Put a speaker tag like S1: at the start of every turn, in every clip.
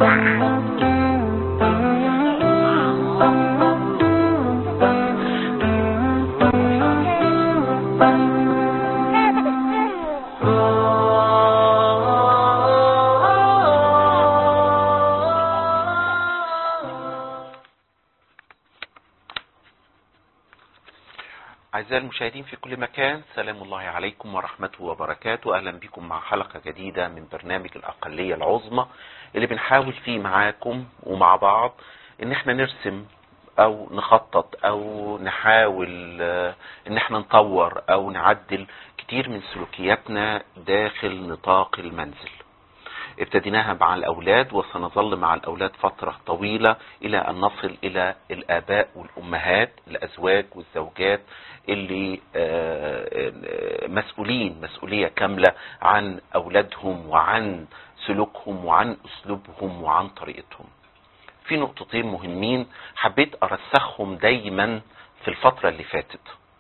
S1: أعزائي المشاهدين في كل مكان سلام الله عليكم ورحمته وبركاته أهلا بكم مع حلقة جديدة من برنامج الأقلية العظمى اللي بنحاول فيه معاكم ومع بعض إن احنا نرسم أو نخطط أو نحاول آه، إن احنا نطور أو نعدل كتير من سلوكياتنا داخل نطاق المنزل ابتديناها مع الأولاد وسنظل مع الأولاد فترة طويلة إلى أن نصل إلى الآباء والأمهات الأزواج والزوجات اللي آه، آه، مسؤولين مسؤولية كاملة عن أولادهم وعن سلوكهم وعن أسلوبهم وعن طريقتهم في نقطتين مهمين حبيت أرسخهم دايما في الفترة اللي فاتت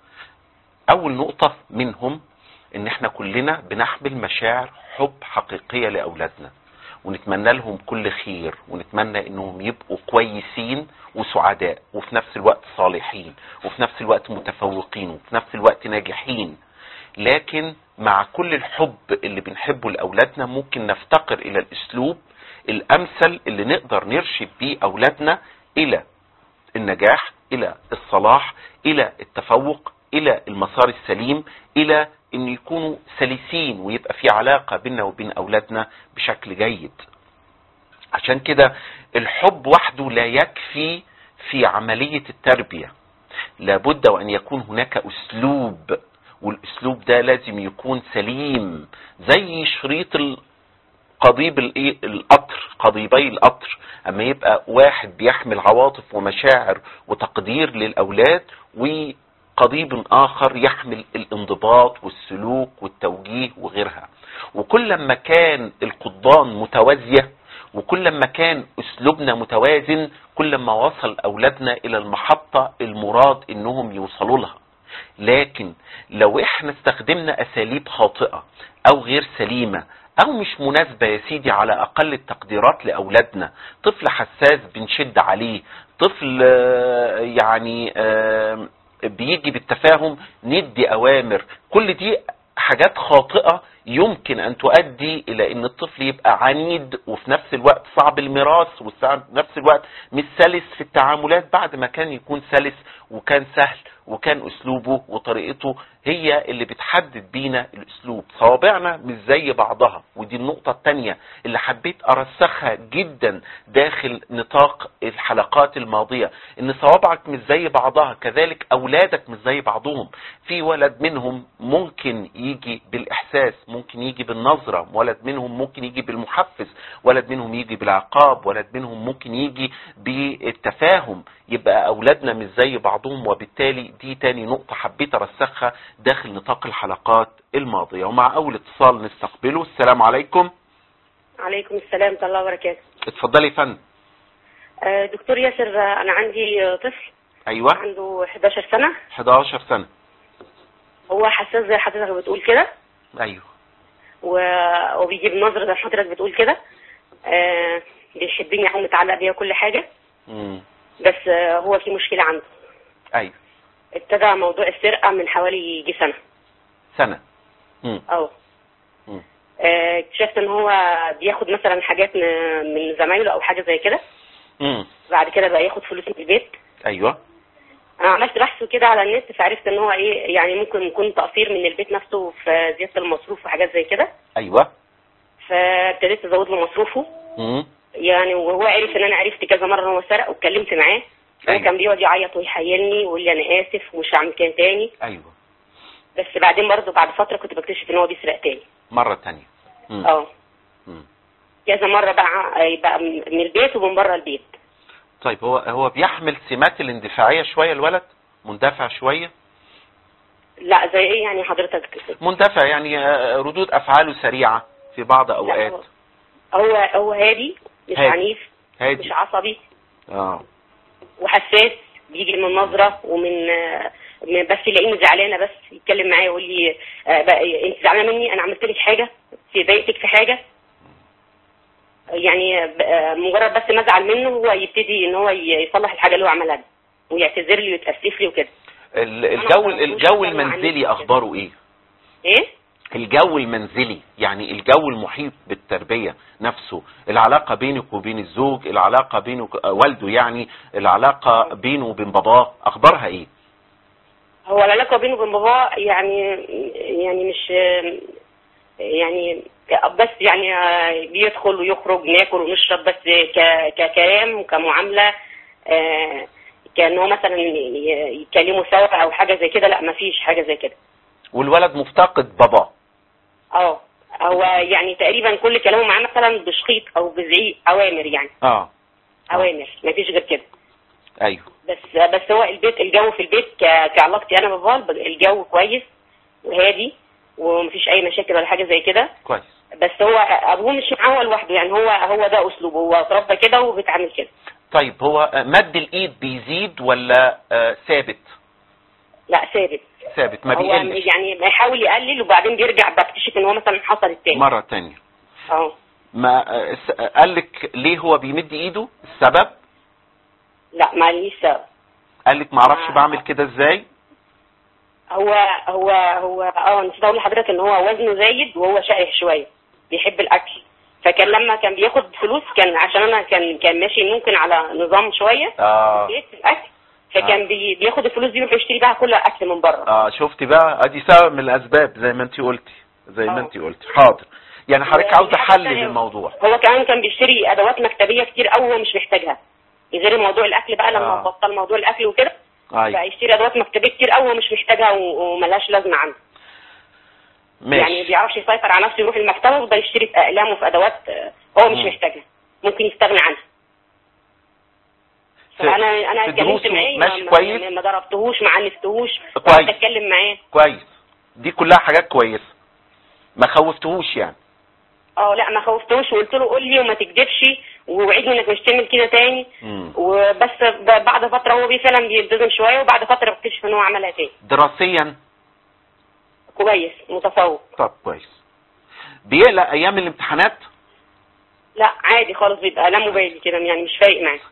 S1: أول نقطة منهم إن إحنا كلنا بنحمل مشاعر حب حقيقية لأولادنا ونتمنى لهم كل خير ونتمنى انهم يبقوا كويسين وسعداء وفي نفس الوقت صالحين وفي نفس الوقت متفوقين وفي نفس الوقت ناجحين لكن مع كل الحب اللي بنحبه لأولادنا ممكن نفتقر إلى الأسلوب الأمثل اللي نقدر نرشد بيه أولادنا إلى النجاح إلى الصلاح إلى التفوق إلى المسار السليم إلى أن يكونوا سلسين ويبقى في علاقة بيننا وبين أولادنا بشكل جيد عشان كده الحب وحده لا يكفي في عملية التربية لابد وأن يكون هناك أسلوب والأسلوب ده لازم يكون سليم زي شريط ال- قضيب الايه القطر قضيبي القطر اما يبقى واحد بيحمل عواطف ومشاعر وتقدير للاولاد وقضيب اخر يحمل الانضباط والسلوك والتوجيه وغيرها وكل ما كان القضبان متوازيه وكل ما كان اسلوبنا متوازن كل ما وصل اولادنا الى المحطه المراد انهم يوصلوا لها لكن لو احنا استخدمنا اساليب خاطئه او غير سليمه او مش مناسبة يا سيدي على اقل التقديرات لاولادنا طفل حساس بنشد عليه طفل آه، يعني آه، بيجي بالتفاهم ندي اوامر كل دي حاجات خاطئة يمكن ان تؤدي الى ان الطفل يبقى عنيد وفي نفس الوقت صعب الميراث وفي نفس الوقت مش سلس في التعاملات بعد ما كان يكون سلس وكان سهل وكان اسلوبه وطريقته هي اللي بتحدد بينا الاسلوب صوابعنا مش زي بعضها ودي النقطة التانية اللي حبيت ارسخها جدا داخل نطاق الحلقات الماضية ان صوابعك مش زي بعضها كذلك اولادك مش زي بعضهم في ولد منهم ممكن يجي بالاحساس ممكن يجي بالنظرة ولد منهم ممكن يجي بالمحفز ولد منهم يجي بالعقاب ولد منهم ممكن يجي بالتفاهم يبقى اولادنا مش زي بعضهم وبالتالي دي تاني نقطة حبيت ارسخها داخل نطاق الحلقات الماضية ومع اول اتصال نستقبله السلام عليكم
S2: عليكم السلام ورحمة الله وبركاته
S1: اتفضلي يا فندم
S2: آه، دكتور ياسر آه، أنا عندي آه، طفل
S1: ايوه
S2: عنده 11 سنة
S1: 11 سنة
S2: هو حساس زي حضرتك بتقول كده
S1: ايوه
S2: و- وبيجي بنظرة زي حضرتك بتقول كده آه، بيحبني أو متعلق بيا كل حاجة
S1: امم
S2: بس آه، هو في مشكلة عنده
S1: ايوه
S2: ابتدى موضوع السرقة من حوالي يجي سنة
S1: سنة امم
S2: أو
S1: مم.
S2: آه، اكتشفت ان هو بياخد مثلا حاجات من من زمايله او حاجه زي كده
S1: امم
S2: بعد كده بقى ياخد فلوس من البيت
S1: ايوه
S2: انا عملت بحث كده على النت فعرفت ان هو ايه يعني ممكن يكون تقصير من البيت نفسه في زياده المصروف وحاجات زي كده
S1: ايوه
S2: فابتديت ازود له مصروفه
S1: امم
S2: يعني وهو عرف ان انا عرفت كذا مره ان هو سرق واتكلمت معاه هو
S1: أيوة.
S2: كان بيقعد يعيط ويحيلني ويقول لي انا اسف ومش هعمل كده تاني
S1: ايوه
S2: بس بعدين برضه بعد فتره كنت بكتشف ان هو بيسرق تاني
S1: مرة تانية امم
S2: اه
S1: مم.
S2: كذا مره بقى بقى من البيت ومن بره البيت
S1: طيب هو هو بيحمل سمات الاندفاعية شوية الولد مندفع شوية
S2: لا زي ايه يعني حضرتك
S1: مندفع يعني آه، ردود افعاله سريعة في بعض
S2: لا،
S1: اوقات
S2: هو هو هادي مش
S1: هادي.
S2: عنيف
S1: هادي
S2: مش عصبي
S1: اه
S2: وحساس بيجي من نظرة ومن آه، من بس يلاقيني زعلانة بس يتكلم معايا يقول لي آه، بقى انت زعلانة مني انا عملت لك حاجة في ضايقتك في حاجة يعني ب- آه، مجرد بس ما ازعل منه هو يبتدي ان هو ي- يصلح الحاجه اللي هو عملها دي ويعتذر لي ويتاسف لي وكده
S1: ال-
S2: أنا
S1: الجو
S2: ما
S1: الجو
S2: أعرفوش
S1: المنزلي
S2: كده.
S1: اخباره ايه
S2: ايه
S1: الجو المنزلي يعني الجو المحيط بالتربية نفسه العلاقة بينك وبين الزوج العلاقة بينك آه، والده يعني العلاقة بينه وبين باباه اخبارها ايه
S2: هو العلاقه بينه وبين باباه يعني يعني مش يعني بس يعني بيدخل ويخرج ناكل ونشرب بس ك- ككلام وكمعامله آه، كان هو مثلا ي- يتكلموا سوا او حاجه زي كده لا ما فيش حاجه زي كده
S1: والولد مفتقد باباه
S2: اه هو يعني تقريبا كل كلامه معاه مثلا بشخيط او بزعيق اوامر يعني
S1: اه
S2: اوامر ما فيش غير كده
S1: ايوه
S2: بس بس هو البيت الجو في البيت ك- كعلاقتي انا باباه الجو كويس وهادي ومفيش اي مشاكل ولا حاجه زي كده
S1: كويس
S2: بس هو ابوه مش معاه هو لوحده يعني هو هو ده اسلوبه هو اتربى كده وبيتعامل كده
S1: طيب هو آه، مد الايد بيزيد ولا آه، ثابت
S2: لا ثابت
S1: ثابت ما
S2: هو
S1: بيقلش
S2: يعني بيحاول يقلل وبعدين بيرجع بكتشف ان هو مثلا حصل التاني
S1: مرة تانية
S2: اه
S1: ما آه، س- آه، قال لك ليه هو بيمد ايده السبب
S2: لا ما ليش سبب
S1: قال لك ما اعرفش
S2: آه.
S1: بعمل كده ازاي
S2: هو هو هو اه نسيت اقول لحضرتك ان هو وزنه زايد وهو شقح شويه بيحب الاكل فكان لما كان بياخد فلوس كان عشان انا كان كان ماشي ممكن على نظام شويه
S1: اه
S2: في البيت الاكل فكان
S1: آه.
S2: بي بياخد الفلوس دي ويروح يشتري بقى كل اكل من بره
S1: اه شفتي بقى ادي سبب من الاسباب زي ما انت قلتي زي ما
S2: آه.
S1: انت قلتي حاضر يعني حضرتك عاوزه
S2: وحاجة
S1: حل
S2: تانية،
S1: للموضوع
S2: هو كمان كان بيشتري ادوات مكتبيه كتير قوي هو مش محتاجها غير موضوع الاكل بقى لما
S1: آه.
S2: بطل موضوع الاكل وكده بقى
S1: ايوه
S2: يشتري ادوات مكتبيه كتير قوي هو مش محتاجها و- وملهاش لازمه عنده يعني ما
S1: ماشي
S2: بيعرفش يسيطر على نفسه يروح المكتبه ويفضل يشتري في اقلام وفي ادوات آه، هو مش
S1: مم.
S2: محتاجها ممكن يستغنى عنها
S1: في-
S2: فانا انا
S1: في
S2: اتكلمت
S1: دروسه
S2: معاه
S1: ماشي
S2: ما-
S1: كويس؟
S2: ما- ما ضربتهوش ما عنفتهوش
S1: كويس.
S2: قعدت اتكلم معاه
S1: كويس دي كلها حاجات كويسه ما خوفتهوش يعني
S2: اه لا ما خوفتهوش وقلت له قول لي وما تكذبش ووعدني انك مش تعمل كده تاني
S1: مم.
S2: وبس ب- بعد فتره هو بي فعلا بيلتزم شويه وبعد فتره بكتشف ان هو عملها تاني
S1: دراسيا
S2: كويس متفوق
S1: طب كويس بيقلق ايام الامتحانات
S2: لا عادي خالص بيبقى لا مبالي كده يعني مش فارق معاه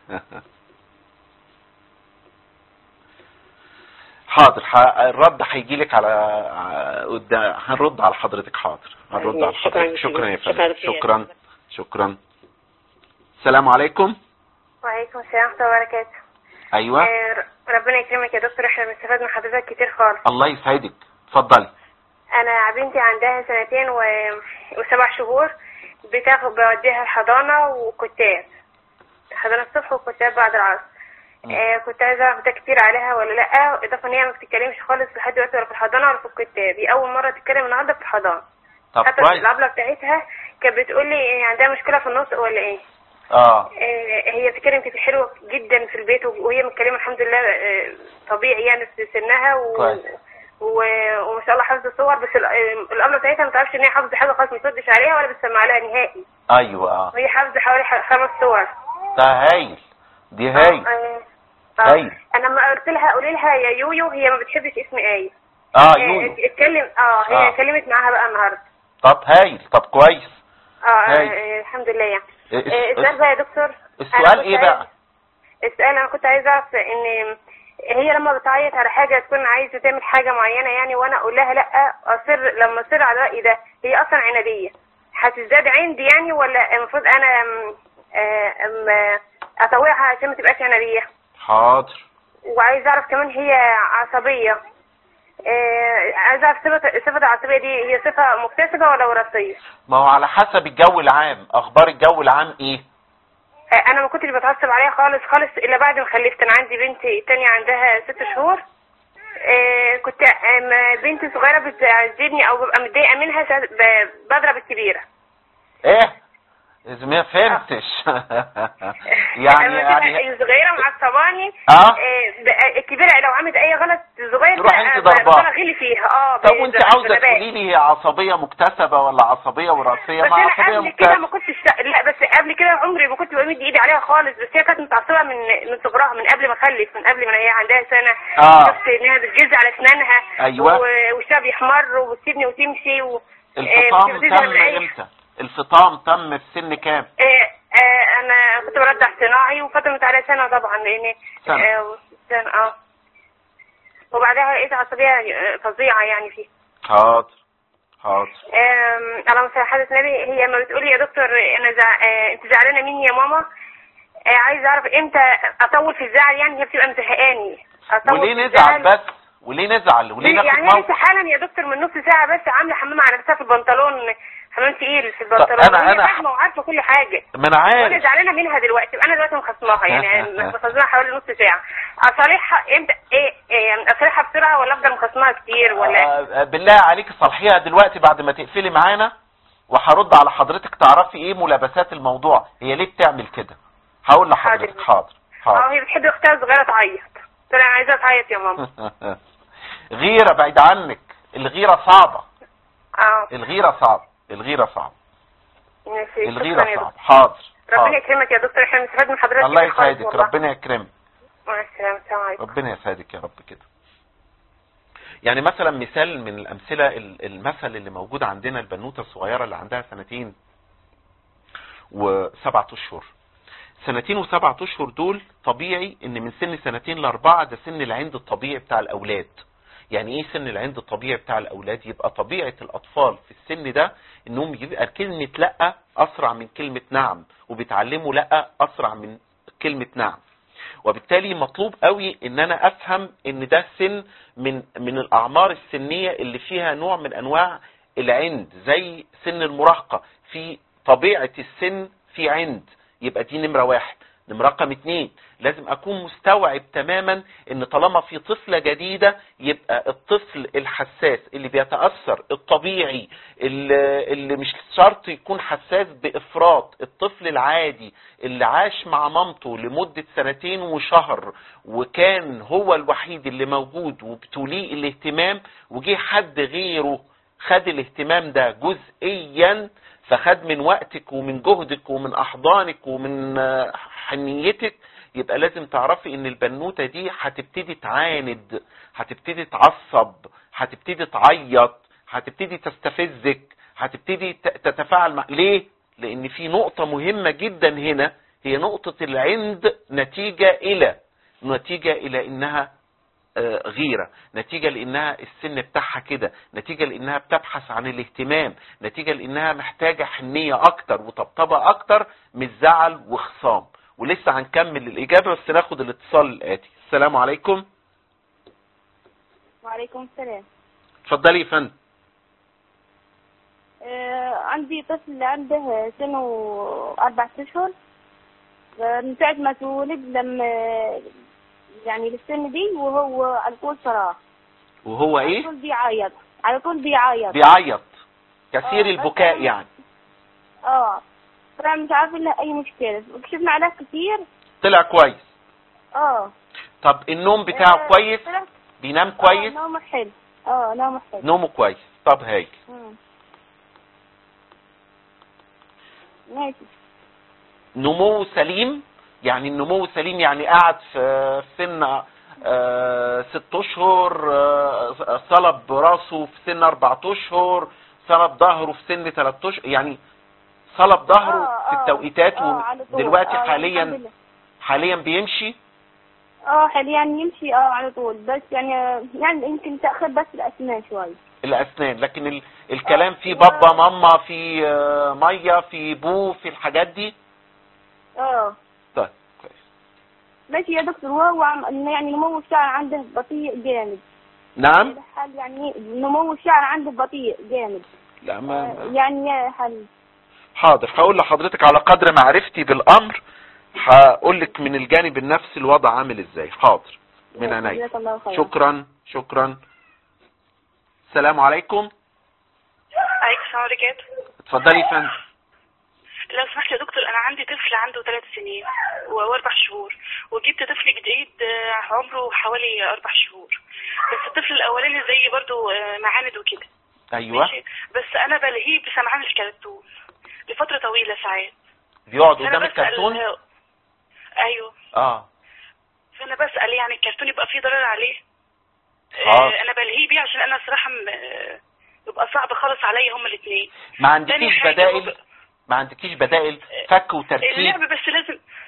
S1: حاضر ح- الرد هيجي لك على ع- قدام هنرد على حضرتك حاضر هنرد على
S2: شكراً
S1: حضرتك
S2: يا
S1: شكرا يا
S2: شكراً
S1: فندم
S2: كتير.
S1: شكرا شكرا السلام عليكم
S3: وعليكم السلام ورحمة الله وبركاته
S1: ايوه
S3: آه، ر- ربنا يكرمك يا دكتور احنا بنستفاد من حضرتك كتير خالص
S1: الله يسعدك اتفضلي
S3: انا بنتي عندها سنتين و... وسبع شهور بتاخد بوديها الحضانة وكتاب حضانة الصبح وكتاب بعد العصر آه كنت عايزة اعرف ده كتير عليها ولا لا اضافة ان هي ما بتتكلمش خالص لحد دلوقتي ولا في الحضانة ولا في الكتاب دي اول مرة تتكلم النهارده في الحضانة
S1: طب
S3: حتى
S1: كويس
S3: الابلة بتاعتها كانت بتقول لي عندها مشكلة في النطق ولا ايه
S1: اه
S3: آه، هي بتتكلم كتير حلوة جدا في البيت وهي متكلمة الحمد لله آه، طبيعي يعني في سنها و...
S1: كويس.
S3: و... وما شاء الله حافظة صور بس ال- آه، الأبلة بتاعتها ما تعرفش إن هي حافظة حاجة خالص ما تردش عليها ولا بتسمع لها نهائي
S1: ايوه اه
S3: وهي حافظة حوالي ح- خمس صور
S1: ده هايل دي هايل
S3: آه، آه.
S1: هايل.
S3: أنا لما قلت لها قولي لها يا يويو هي ما بتحبش اسم آية
S1: اه
S3: آه،
S1: يويو
S3: اتكلم اه هي
S1: آه.
S3: اتكلمت معاها بقى النهارده
S1: طب هايل طب كويس
S3: اه آه،
S1: هايل.
S3: آه، الحمد لله يعني
S1: الس-
S3: آه، السؤال بقى يا دكتور أنا
S1: السؤال
S3: كنت
S1: ايه
S3: عايز-
S1: بقى
S3: السؤال انا كنت عايزه اعرف ان هي لما بتعيط على حاجه تكون عايزه تعمل حاجه معينه يعني وانا اقول لها لا اصر لما اصر على الراي ده هي اصلا عناديه هتزداد عندي يعني ولا المفروض انا أم أم اطوعها عشان ما تبقاش عناديه
S1: حاضر
S3: وعايزه اعرف كمان هي عصبيه آه، عايزه اعرف صفه صفه العصبيه دي هي صفه مكتسبه ولا وراثيه
S1: ما هو على حسب الجو العام اخبار الجو العام ايه
S3: آه، انا ما كنتش بتعصب عليها خالص خالص الا بعد ما خلفت انا عندي بنتي التانية عندها ست شهور آه، كنت آه، بنتي صغيرة بتعذبني او ببقى متضايقة منها ساعات ب- بضرب الكبيرة
S1: ايه اذا ما فهمتش يعني
S3: أما تبقى
S1: يعني
S3: الصغيرة معصباني
S1: اه
S3: آه، ب- الكبيرة لو عملت اي غلط الصغير
S1: تروح
S3: ده،
S1: انت
S3: آه،
S1: ضرباه.
S3: بغلي فيها اه
S1: طب وانت
S3: بز-
S1: عاوزه
S3: بغباء.
S1: تقولي لي هي عصبيه مكتسبه ولا عصبيه وراثيه
S3: بس
S1: ما
S3: انا
S1: عصبيه
S3: قبل كده ما
S1: مكتسبه
S3: كنتش لا بس قبل كده عمري ما كنت بمد ايدي عليها خالص بس هي كانت متعصبه من من صغرها من قبل ما اخلف من قبل ما هي عندها سنه
S1: آه.
S3: شفت انها بتجز على اسنانها
S1: أيوة.
S3: و- وشها بيحمر وبتسيبني وتمشي و...
S1: الفطام
S3: آه، بتزعل
S1: تم
S3: من أي-
S1: امتى الفطام تم في سن كام
S3: آه، كنت برضع صناعي وفضلت على سنة طبعا لان
S1: سنة.
S3: آه، سنة اه وبعدها لقيت عصبية آه، فظيعة يعني فيه
S1: حاضر حاضر
S3: آم، اللهم صل على حضرة النبي هي ما بتقولي يا دكتور انا زع... آه، انت زعلانة مني يا ماما آه، عايزة اعرف امتى اطول في الزعل يعني هي بتبقى مزهقاني أطول
S1: وليه
S3: في
S1: نزعل
S3: الزعل.
S1: بس وليه نزعل وليه ناخد
S3: يعني هي
S1: موقف
S3: لسه حالا يا دكتور من نص ساعة بس عاملة حمام على نفسها في البنطلون حمام تقيل في البنطلون
S1: أنا-
S3: وهي
S1: أنا-
S3: فاهمة وعارفة كل حاجة
S1: ما انا
S3: وانا
S1: عارف
S3: زعلانة منها دلوقتي انا دلوقتي مخصماها يعني مخصماها حوالي نص ساعة اصالحها امتى ايه, إيه يعني اصالحها بسرعة ولا افضل مخصماها كتير ولا
S1: آه، بالله عليك صلحيها دلوقتي بعد ما تقفلي معانا وهرد على حضرتك تعرفي ايه ملابسات الموضوع هي ليه بتعمل كده هقول لحضرتك حاضر
S3: اه
S1: حاضر
S3: هي بتحب اختها الصغيرة تعيط قلت لها انا عايزاها تعيط يا ماما
S1: غيرة بعيد عنك الغيرة صعبة
S3: اه
S1: الغيرة صعبة الغيرة صعبة
S3: ماشي
S1: الغيرة
S3: شكرا يا
S1: صعبة
S3: دكتور.
S1: حاضر
S3: ربنا
S1: حاضر
S3: يكرمك يا دكتور احنا بنستفاد من حضرتك
S1: الله
S3: كتير خالص
S1: يسعدك
S3: والله.
S1: ربنا يكرمك
S3: مع السلامة السلام عليكم
S1: ربنا يسعدك يا رب كده يعني مثلا مثال من الامثله ال- المثل اللي موجود عندنا البنوته الصغيره اللي عندها سنتين وسبعة اشهر سنتين وسبعة اشهر دول طبيعي ان من سن سنتين لاربعة ده سن العند الطبيعي بتاع الاولاد يعني ايه سن العند الطبيعي بتاع الاولاد يبقى طبيعة الاطفال في السن ده انهم يبقى كلمة لا اسرع من كلمة نعم وبيتعلموا لا اسرع من كلمة نعم وبالتالي مطلوب قوي ان انا افهم ان ده سن من من الاعمار السنيه اللي فيها نوع من انواع العند زي سن المراهقه في طبيعه السن في عند يبقى دي نمره واحد نمرة رقم اتنين لازم اكون مستوعب تماما ان طالما في طفلة جديدة يبقى الطفل الحساس اللي بيتأثر الطبيعي اللي, اللي مش شرط يكون حساس بافراط الطفل العادي اللي عاش مع مامته لمدة سنتين وشهر وكان هو الوحيد اللي موجود وبتوليه الاهتمام وجه حد غيره خد الاهتمام ده جزئيا فخد من وقتك ومن جهدك ومن احضانك ومن آه، حنيتك يبقى لازم تعرفي ان البنوتة دي هتبتدي تعاند هتبتدي تعصب هتبتدي تعيط هتبتدي تستفزك هتبتدي ت- تتفاعل مع ليه لان في نقطة مهمة جدا هنا هي نقطة العند نتيجة الى نتيجة الى انها آه، غيرة نتيجة لانها السن بتاعها كده نتيجة لانها بتبحث عن الاهتمام نتيجة لانها محتاجة حنية اكتر وطبطبة اكتر من زعل وخصام ولسه هنكمل الاجابة بس ناخد الاتصال الاتي السلام عليكم
S4: وعليكم السلام
S1: اتفضلي يا فندم
S4: آه عندي طفل عنده سنه أربع أشهر آه، من ساعة ما تولد لما يعني للسن دي وهو على طول صراخ
S1: وهو
S4: على
S1: ايه
S4: طول بيعيط على طول بيعيط
S1: بيعيط كثير
S4: آه،
S1: البكاء
S4: بس-
S1: يعني
S4: اه طبعا مش عارفين له أي مشكلة وكشفنا عليه كتير
S1: طلع كويس
S4: اه
S1: طب النوم بتاعه
S4: آه،
S1: كويس
S4: طلع-
S1: بينام
S4: آه،
S1: كويس
S4: نومه حلو اه نومه حلو
S1: نومه كويس طب هاي
S4: مم. ماشي
S1: نمو سليم يعني النمو سليم يعني قاعد في سن آه، ست اشهر آه، صلب راسه في سن اربع اشهر صلب ظهره في سن ثلاث اشهر يعني صلب ظهره
S4: آه،
S1: في
S4: آه،
S1: التوقيتات
S4: آه، على طول.
S1: ودلوقتي
S4: آه، الحمد
S1: حاليا
S4: لله.
S1: حاليا بيمشي
S4: اه حاليا يمشي اه على طول بس يعني يعني يمكن تأخر بس الأسنان شوي
S1: الاسنان لكن ال- الكلام فيه
S4: آه.
S1: بابا ماما في آه، ميه في بو في الحاجات دي
S4: اه
S1: طيب كويس
S4: ماشي يا دكتور وهو عم يعني نمو الشعر عنده بطيء جامد
S1: نعم
S4: حل يعني نمو الشعر عنده بطيء جامد
S1: لا
S4: آه،
S1: ما
S4: يعني يا حل
S1: حاضر هقول لحضرتك على قدر معرفتي بالامر هقول لك من الجانب النفسي الوضع عامل ازاي حاضر من عينيا
S4: جزاك الله خير
S1: شكرا شكرا السلام عليكم
S5: عليكم السلام عليكم
S1: اتفضلي يا فندم
S5: لو سمحت يا دكتور انا عندي طفل عنده ثلاث سنين واربع شهور وجبت طفل جديد آه، عمره حوالي اربع شهور بس الطفل الاولاني زي برضو آه، معاند وكده
S1: ايوه
S5: ماشي بس انا بلهيه بسمعان الكرتون لفتره طويله ساعات
S1: بيقعد
S5: فأنا
S1: قدام
S5: بسأل-
S1: الكرتون
S5: ايوه
S1: اه
S5: فانا بسال يعني الكرتون يبقى فيه ضرر عليه
S1: حاضر.
S5: آه، انا بلهيه بيه عشان انا صراحه م- آه، يبقى صعب خالص عليا هما الاثنين
S1: ما
S5: تاني
S1: عندكيش
S5: حاجة
S1: بدائل
S5: هو-
S1: ما عندكيش بدائل فك وتركيب
S5: اللعب بس لازم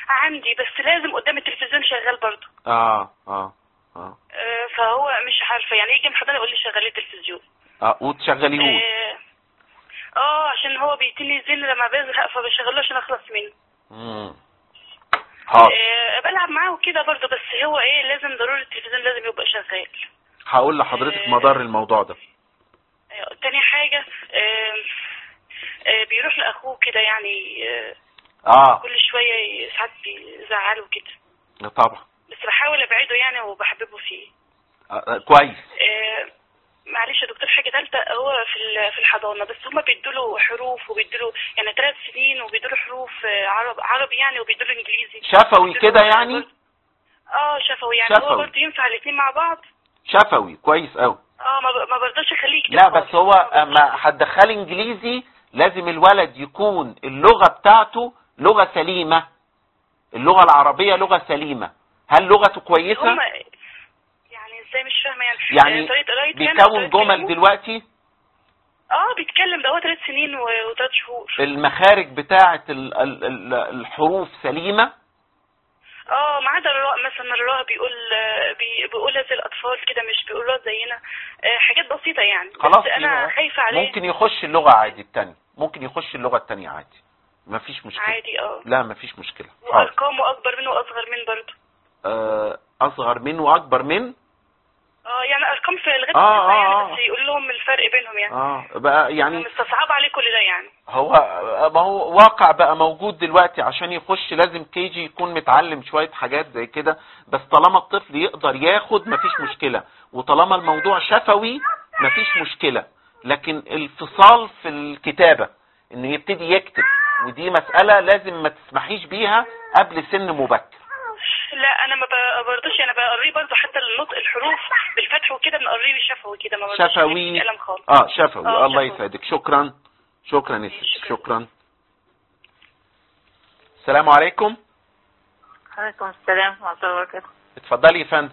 S5: عندي بس لازم قدام التلفزيون شغال برضه
S1: اه اه اه
S5: آه، فهو مش عارفه يعني يجي من الحضانه يقول لي شغلي التلفزيون
S1: اه وتشغليهوش
S5: اه آه، عشان هو بيديني زن لما بزهق فبشغله عشان اخلص منه
S1: مم. حاضر
S5: آه بلعب معاه وكده برضه بس هو ايه لازم ضروري التلفزيون لازم يبقى شغال
S1: هقول لحضرتك مدار الموضوع ده
S5: آه، تاني حاجة آه آه بيروح لأخوه كده يعني آه
S1: اه
S5: كل شوية ساعات بيزعله كده
S1: طبعا
S5: بس بحاول أبعده يعني وبحببه فيه
S1: آه آه، كويس
S5: آه معلش يا دكتور حاجة تالتة هو في ال- في الحضانة بس هما بيدوله حروف وبيدوله يعني ثلاث سنين وبيدوله حروف آه، عرب عربي يعني وبيدوله إنجليزي
S1: شفوي
S5: بيدوله
S1: كده يعني
S5: برضه- اه شفوي يعني
S1: شفوي.
S5: هو برضه ينفع الاتنين مع بعض
S1: شفوي كويس قوي
S5: اه ما ب- ما برضاش اخليه يكتب
S1: لا
S5: خالص.
S1: بس هو اما هتدخلي انجليزي لازم الولد يكون اللغة بتاعته لغة سليمة اللغة العربية لغة سليمة هل لغته كويسة
S5: هما يعني ازاي مش فاهمه يعني
S1: يعني
S5: آه، طريقه قرايته يعني
S1: بيكون
S5: طريقة
S1: جمل
S5: كلامه؟
S1: دلوقتي
S5: اه بيتكلم ده هو ثلاث سنين و- وثلاث شهور
S1: المخارج بتاعة ال- ال- ال- الحروف سليمة
S5: اه ما عدا الراء مثلا الراء بيقول آه، بي- بيقولها زي الاطفال كده مش بيقولوها زينا آه، حاجات بسيطه يعني
S1: خلاص
S5: بس انا
S1: يبقى
S5: خايفه عليه
S1: ممكن يخش اللغة عادي التانية ممكن يخش اللغة التانية عادي مفيش مشكلة
S5: عادي اه
S1: لا مفيش مشكلة حاضر.
S5: وارقامه اكبر منه واصغر منه برضه
S1: آه، اصغر منه واكبر من
S5: اه يعني ارقام في لغايه
S1: آه،
S5: التسعة يعني
S1: آه،
S5: بس يقول لهم الفرق بينهم يعني
S1: اه بقى يعني
S5: مستصعب عليه كل ده يعني
S1: هو ما هو واقع بقى موجود دلوقتي عشان يخش لازم كيجي يكون متعلم شوية حاجات زي كده بس طالما الطفل يقدر ياخد مفيش مشكلة وطالما الموضوع شفوي مفيش مشكلة لكن الفصال في الكتابة انه يبتدي يكتب ودي مسألة لازم ما تسمحيش بيها قبل سن مبكر
S5: لا انا ما ب- برضوش انا بقريه برضه حتى النطق الحروف بالفتح وكده بنقريه شفوي كده ما برضوش
S1: شفوي
S5: قلم خالص
S1: اه شفوي
S5: آه،
S1: الله
S5: شفوي.
S1: يسعدك شكرا شكرا يا
S5: ماشي،
S1: ست
S5: شكرا.
S1: شكرا السلام عليكم
S6: عليكم السلام ورحمة الله وبركاته
S1: اتفضلي يا فندم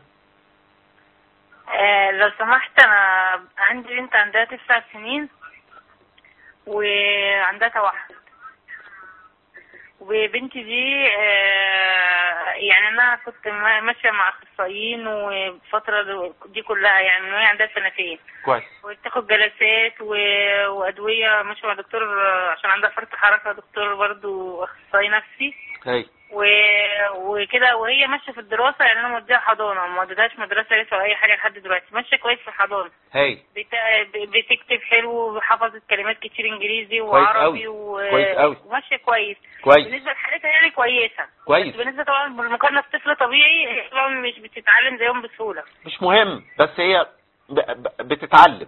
S6: آه لو سمحت أنا عندي بنت عندها تسع سنين وعندها توحد وبنتي دي آه يعني أنا كنت ما- ماشية مع أخصائيين والفترة دي كلها يعني من وهي عندها سنتين
S1: كويس
S6: وبتاخد جلسات و... وأدوية ماشية مع دكتور آه، عشان عندها فرط حركة دكتور برضو أخصائي نفسي
S1: هاي
S6: و... وكده وهي ماشيه في الدراسه يعني انا موديها حضانه ما وديتهاش مدرسه لسه ولا اي حاجه لحد دلوقتي ماشيه كويس في الحضانه
S1: هاي
S6: بت... ب- بتكتب حلو وحفظت كلمات كتير انجليزي
S1: كويس
S6: وعربي
S1: أوي.
S6: و...
S1: كويس أوي.
S6: وماشيه كويس
S1: كويس
S6: بالنسبه لحالتها يعني كويسه
S1: كويس
S6: بس بالنسبه طبعا بالمقارنه بطفل طبيعي هي طبعا مش بتتعلم زيهم بسهوله
S1: مش مهم بس هي ب... ب... بتتعلم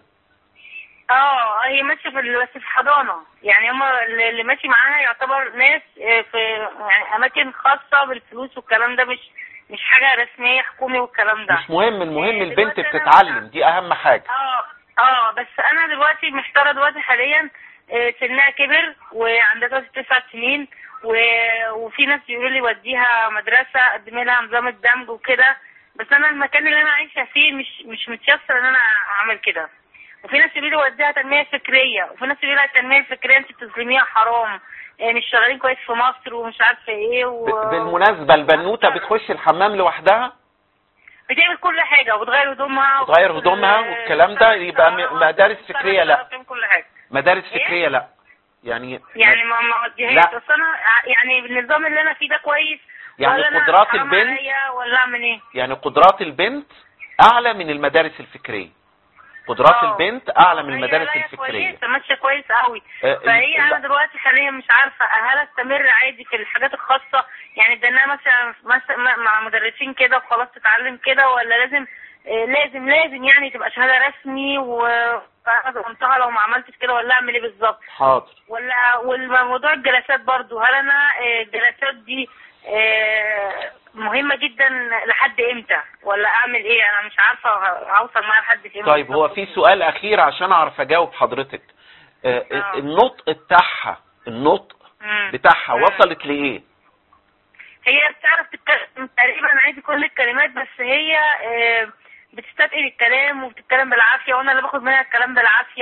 S6: اه هي ماشيه في ال- بس في حضانه يعني هما اللي اللي ماشي معاها يعتبر ناس آه، في يعني اماكن خاصه بالفلوس والكلام ده مش مش حاجه رسميه حكومي والكلام ده
S1: مش مهم المهم
S6: إيه،
S1: البنت
S6: دلوقتي أنا-
S1: بتتعلم دي اهم حاجة
S6: اه اه بس انا دلوقتي محتاره دلوقتي حاليا آه، سنها كبر وعندها دلوقتي تسع سنين و... وفي ناس بيقولوا لي وديها مدرسه قدمي لها نظام الدمج وكده بس انا المكان اللي انا عايشه فيه مش مش متيسر ان انا اعمل كده وفي ناس يقولوا لي وديها تنميه فكريه وفي ناس يقولوا لها التنميه الفكريه انت بتظلميها حرام آه، مش شغالين كويس في مصر ومش عارفه ايه و...
S1: ب... بالمناسبة البنوتة بتخش الحمام لوحدها
S6: بتعمل كل حاجه وبتغير هدومها
S1: بتغير هدومها والكلام ده يبقى م- مدارس فكرية لا.
S6: بتعمل كل حاجه
S1: مدارس
S6: إيه؟
S1: فكرية لا يعني
S6: يعني ما ما وديهاش
S1: لا.
S6: بس انا ع- يعني النظام اللي انا فيه ده كويس
S1: يعني
S6: ولا أنا
S1: قدرات
S6: حرام
S1: البنت
S6: عليا ولا اعمل ايه
S1: يعني قدرات البنت اعلى من المدارس الفكرية قدرات
S6: آه.
S1: البنت اعلى من
S6: هي
S1: المدارس
S6: لا، هي
S1: الفكرية
S6: كويسه ماشيه كويس قوي
S1: آه،
S6: فهي
S1: لا.
S6: انا دلوقتي حاليا مش عارفه هل استمر عادي في الحاجات الخاصه يعني اديناها مثلا مثلا مع- مع مدرسين كده وخلاص تتعلم كده ولا لازم آه، لازم لازم يعني تبقى شهاده رسمي وانا ضمنتها لو ما عملتش كده ولا اعمل ايه بالظبط
S1: حاضر
S6: ولا والموضوع الجلسات برضو هل انا آه، الجلسات دي آه، مهمة جدا لحد امتى ولا اعمل ايه انا مش عارفة ه- هوصل معاها لحد فين
S1: طيب هو في سؤال اخير عشان اعرف اجاوب حضرتك آه،
S6: آه.
S1: النطق بتاعها النطق
S6: مم.
S1: بتاعها
S6: مم.
S1: وصلت لايه
S6: هي بتعرف تتكلم تقريبا عادي كل الكلمات بس هي آه، بتستثقل الكلام وبتتكلم بالعافية وانا اللي باخد منها الكلام بالعافية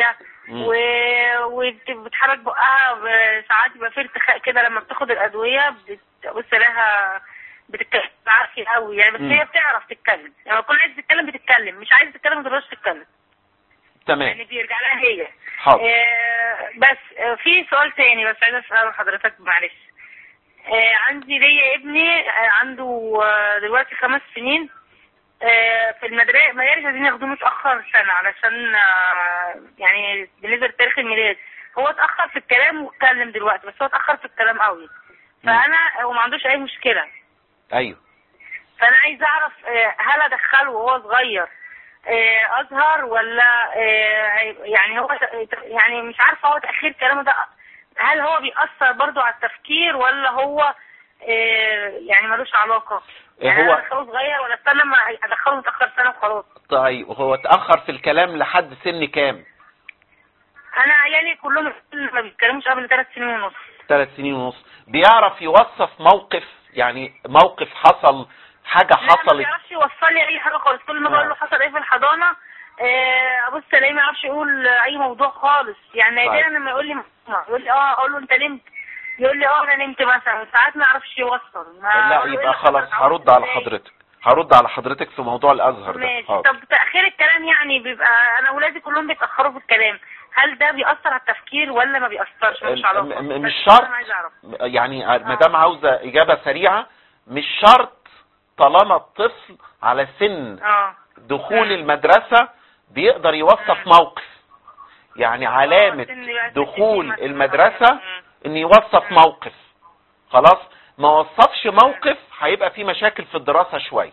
S1: مم.
S6: و... وبتحرك بقها ب- ساعات يبقى في ارتخاء كده لما بتاخد الادويه بتبص لها بتتكلم عافية قوي يعني بس
S1: مم.
S6: هي بتعرف تتكلم يعني كل عايز تتكلم بتتكلم مش عايز تتكلم ما تقدرش تتكلم
S1: تمام
S6: يعني بيرجع لها هي
S1: حاضر
S6: آه، بس آه، في سؤال تاني بس عايزه اساله حضرتك معلش آه، عندي ليا ابني آه، عنده آه، دلوقتي خمس سنين آه، في المدرسه مدارس عايزين ياخدوه متاخر سنه علشان آه، يعني بالنسبه لتاريخ الميلاد هو اتاخر في الكلام واتكلم دلوقتي بس هو اتاخر في الكلام قوي فانا هو ما عندوش اي مشكله
S1: ايوه
S6: فانا عايز اعرف آه، هل ادخله وهو صغير آه، ازهر ولا آه، هي- يعني هو يعني مش عارفه هو تاخير كلامه ده هل هو بيأثر برضو على التفكير ولا هو آه، يعني ملوش علاقه
S1: إيه
S6: يعني
S1: هو-
S6: انا ادخله صغير ولا استنى ما ادخله متاخر سنه وخلاص
S1: طيب هو اتاخر في الكلام لحد سن كام
S6: انا عيالي كلهم ما بيتكلموش قبل ثلاث سنين ونص
S1: ثلاث سنين ونص بيعرف يوصف موقف يعني موقف حصل حاجه
S6: لا ما
S1: حصلت
S6: بيعرفش يوصل لي اي حاجه خالص كل ما
S1: آه.
S6: بقول له حصل ايه في الحضانه آه، ابص الاقيه ما يعرفش يقول اي موضوع خالص يعني
S1: طيب.
S6: نادرا لما يقول لي ماما يقول لي اه اقول له انت نمت يقول لي اه انا نمت مثلا ساعات ما يعرفش يوصل ما
S1: لا
S6: أقول له إيه
S1: يبقى
S6: اللي حصل؟
S1: خلاص هرد على
S6: إزاي؟
S1: حضرتك هرد على حضرتك في موضوع الازهر ده
S6: ماشي
S1: حاضر.
S6: طب تاخير الكلام يعني بيبقى انا ولادي كلهم بيتاخروا في الكلام هل ده بيأثر على التفكير ولا ما بيأثرش مش
S1: م-
S6: علاقه
S1: م- مش
S6: بس
S1: شرط
S6: أنا عايزة أعرف.
S1: يعني ما دام عاوزه اجابه سريعه مش شرط طالما الطفل على سن
S6: اه
S1: دخول
S6: مم.
S1: المدرسه بيقدر يوصف
S6: مم.
S1: موقف يعني علامه
S6: سن بقى ست
S1: دخول
S6: سنين مثلاً.
S1: المدرسه
S6: مم.
S1: ان يوصف
S6: مم.
S1: موقف خلاص ما وصفش موقف هيبقى في مشاكل في الدراسه شويه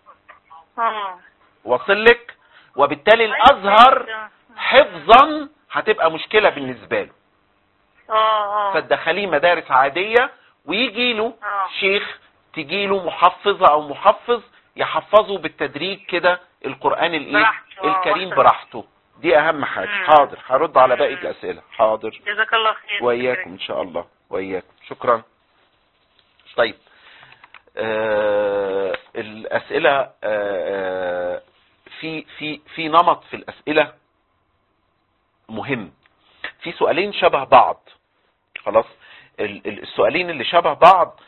S6: اه
S1: واصل لك وبالتالي
S6: أيوة،
S1: الازهر
S6: فهمت.
S1: حفظا هتبقى مشكله بالنسبه له
S6: اه اه
S1: فتدخليه مدارس عاديه ويجي له
S6: آه.
S1: شيخ تجي له محفظه او محفظ يحفظه بالتدريج كده القران الايه
S6: براحته، آه،
S1: الكريم
S6: واحدة
S1: براحته دي اهم حاجه
S6: مم.
S1: حاضر هرد على باقي
S6: مم.
S1: الاسئله حاضر
S6: جزاك الله خير
S1: واياكم ان شاء الله واياكم شكرا طيب آه الاسئله آه آه، في في في نمط في الاسئله مهم في سؤالين شبه بعض خلاص ال- ال- السؤالين اللي شبه بعض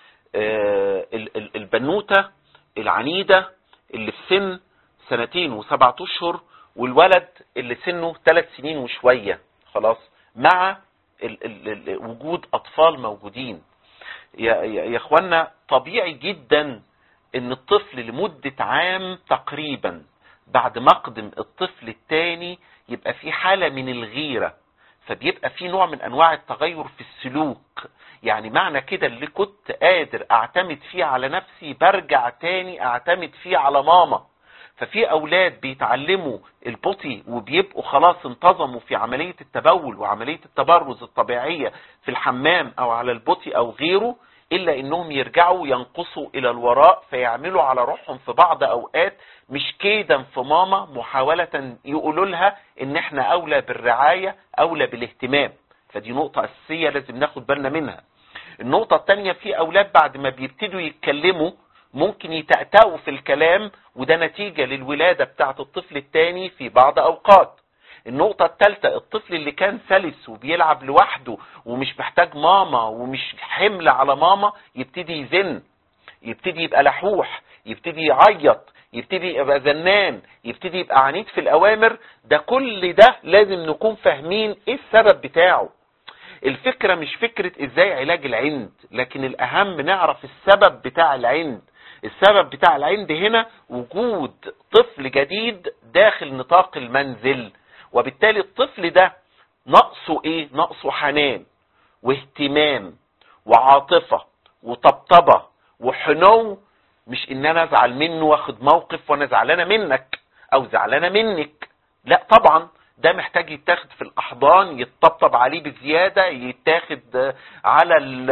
S1: آه، ال- ال- البنوته العنيده اللي في سن سنتين وسبعة اشهر والولد اللي سنه ثلاث سنين وشويه خلاص مع ال ال ال وجود اطفال موجودين يا, يا, يا اخوانا طبيعي جدا ان الطفل لمدة عام تقريبا بعد مقدم الطفل الثاني يبقى في حالة من الغيرة فبيبقى في نوع من انواع التغير في السلوك يعني معنى كده اللي كنت قادر اعتمد فيه على نفسي برجع تاني اعتمد فيه على ماما ففي اولاد بيتعلموا البطي وبيبقوا خلاص انتظموا في عملية التبول وعملية التبرز الطبيعية في الحمام او على البطي او غيره الا انهم يرجعوا ينقصوا الى الوراء فيعملوا على روحهم في بعض اوقات مش كيدا في ماما محاولة يقولوا لها ان احنا اولى بالرعاية اولى بالاهتمام فدي نقطة اساسية لازم ناخد بالنا منها النقطة التانية في اولاد بعد ما بيبتدوا يتكلموا ممكن يتأتأوا في الكلام وده نتيجة للولادة بتاعة الطفل التاني في بعض اوقات النقطة الثالثة الطفل اللي كان سلس وبيلعب لوحده ومش محتاج ماما ومش حمل على ماما يبتدي يزن يبتدي يبقى لحوح يبتدي يعيط يبتدي يبقى زنان يبتدي يبقى عنيد في الأوامر ده كل ده لازم نكون فاهمين ايه السبب بتاعه الفكرة مش فكرة ازاي علاج العند لكن الأهم نعرف السبب بتاع العند السبب بتاع العند هنا وجود طفل جديد داخل نطاق المنزل وبالتالي الطفل ده نقصه ايه نقصه حنان واهتمام وعاطفة وطبطبة وحنو مش ان انا ازعل منه واخد موقف وانا زعلانة منك او زعلانة منك لا طبعا ده محتاج يتاخد في الاحضان يتطبطب عليه بزيادة يتاخد على ال-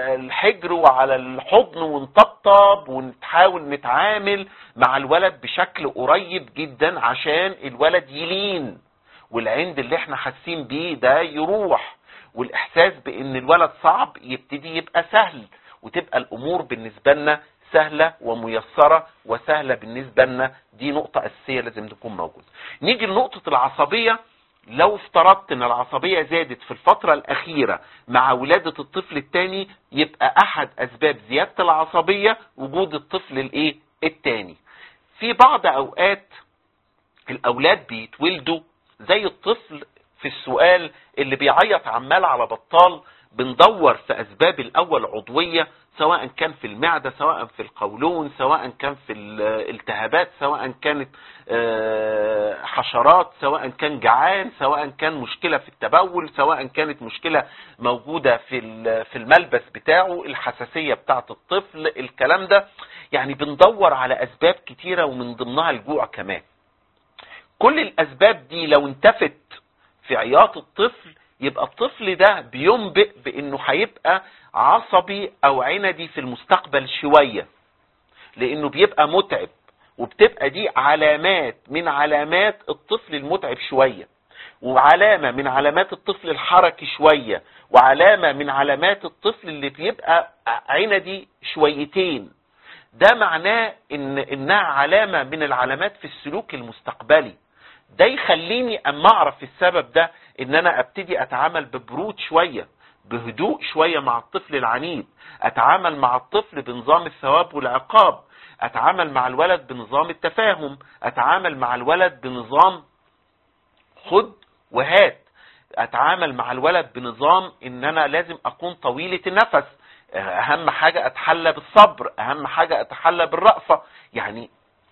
S1: الحجر وعلى الحضن ونطبطب ونحاول نتعامل مع الولد بشكل قريب جدا عشان الولد يلين والعند اللي احنا حاسين بيه ده يروح والاحساس بان الولد صعب يبتدي يبقى سهل وتبقى الامور بالنسبة لنا سهلة وميسرة وسهلة بالنسبة لنا دي نقطة اساسية لازم تكون موجودة نيجي لنقطة العصبية لو افترضت ان العصبية زادت في الفترة الاخيرة مع ولادة الطفل التاني يبقى احد اسباب زيادة العصبية وجود الطفل الايه التاني في بعض اوقات الاولاد بيتولدوا زي الطفل في السؤال اللي بيعيط عمال على بطال بندور في اسباب الاول عضوية سواء كان في المعدة سواء في القولون سواء كان في الالتهابات سواء كانت آه، حشرات سواء كان جعان سواء كان مشكلة في التبول سواء كانت مشكلة موجودة في ال- في الملبس بتاعه الحساسية بتاعة الطفل الكلام ده يعني بندور على اسباب كتيرة ومن ضمنها الجوع كمان كل الاسباب دي لو انتفت في عياط الطفل يبقى الطفل ده بينبئ بانه هيبقى عصبي او عندي في المستقبل شوية لانه بيبقى متعب وبتبقى دي علامات من علامات الطفل المتعب شوية وعلامة من علامات الطفل الحركي شوية وعلامة من علامات الطفل اللي بيبقى عندي شويتين ده معناه ان انها علامة من العلامات في السلوك المستقبلي ده يخليني اما اعرف السبب ده ان انا ابتدي اتعامل ببرود شوية بهدوء شوية مع الطفل العنيد اتعامل مع الطفل بنظام الثواب والعقاب اتعامل مع الولد بنظام التفاهم اتعامل مع الولد بنظام خد وهات اتعامل مع الولد بنظام ان انا لازم اكون طويلة النفس اهم حاجة اتحلى بالصبر اهم حاجة اتحلى بالرأفة يعني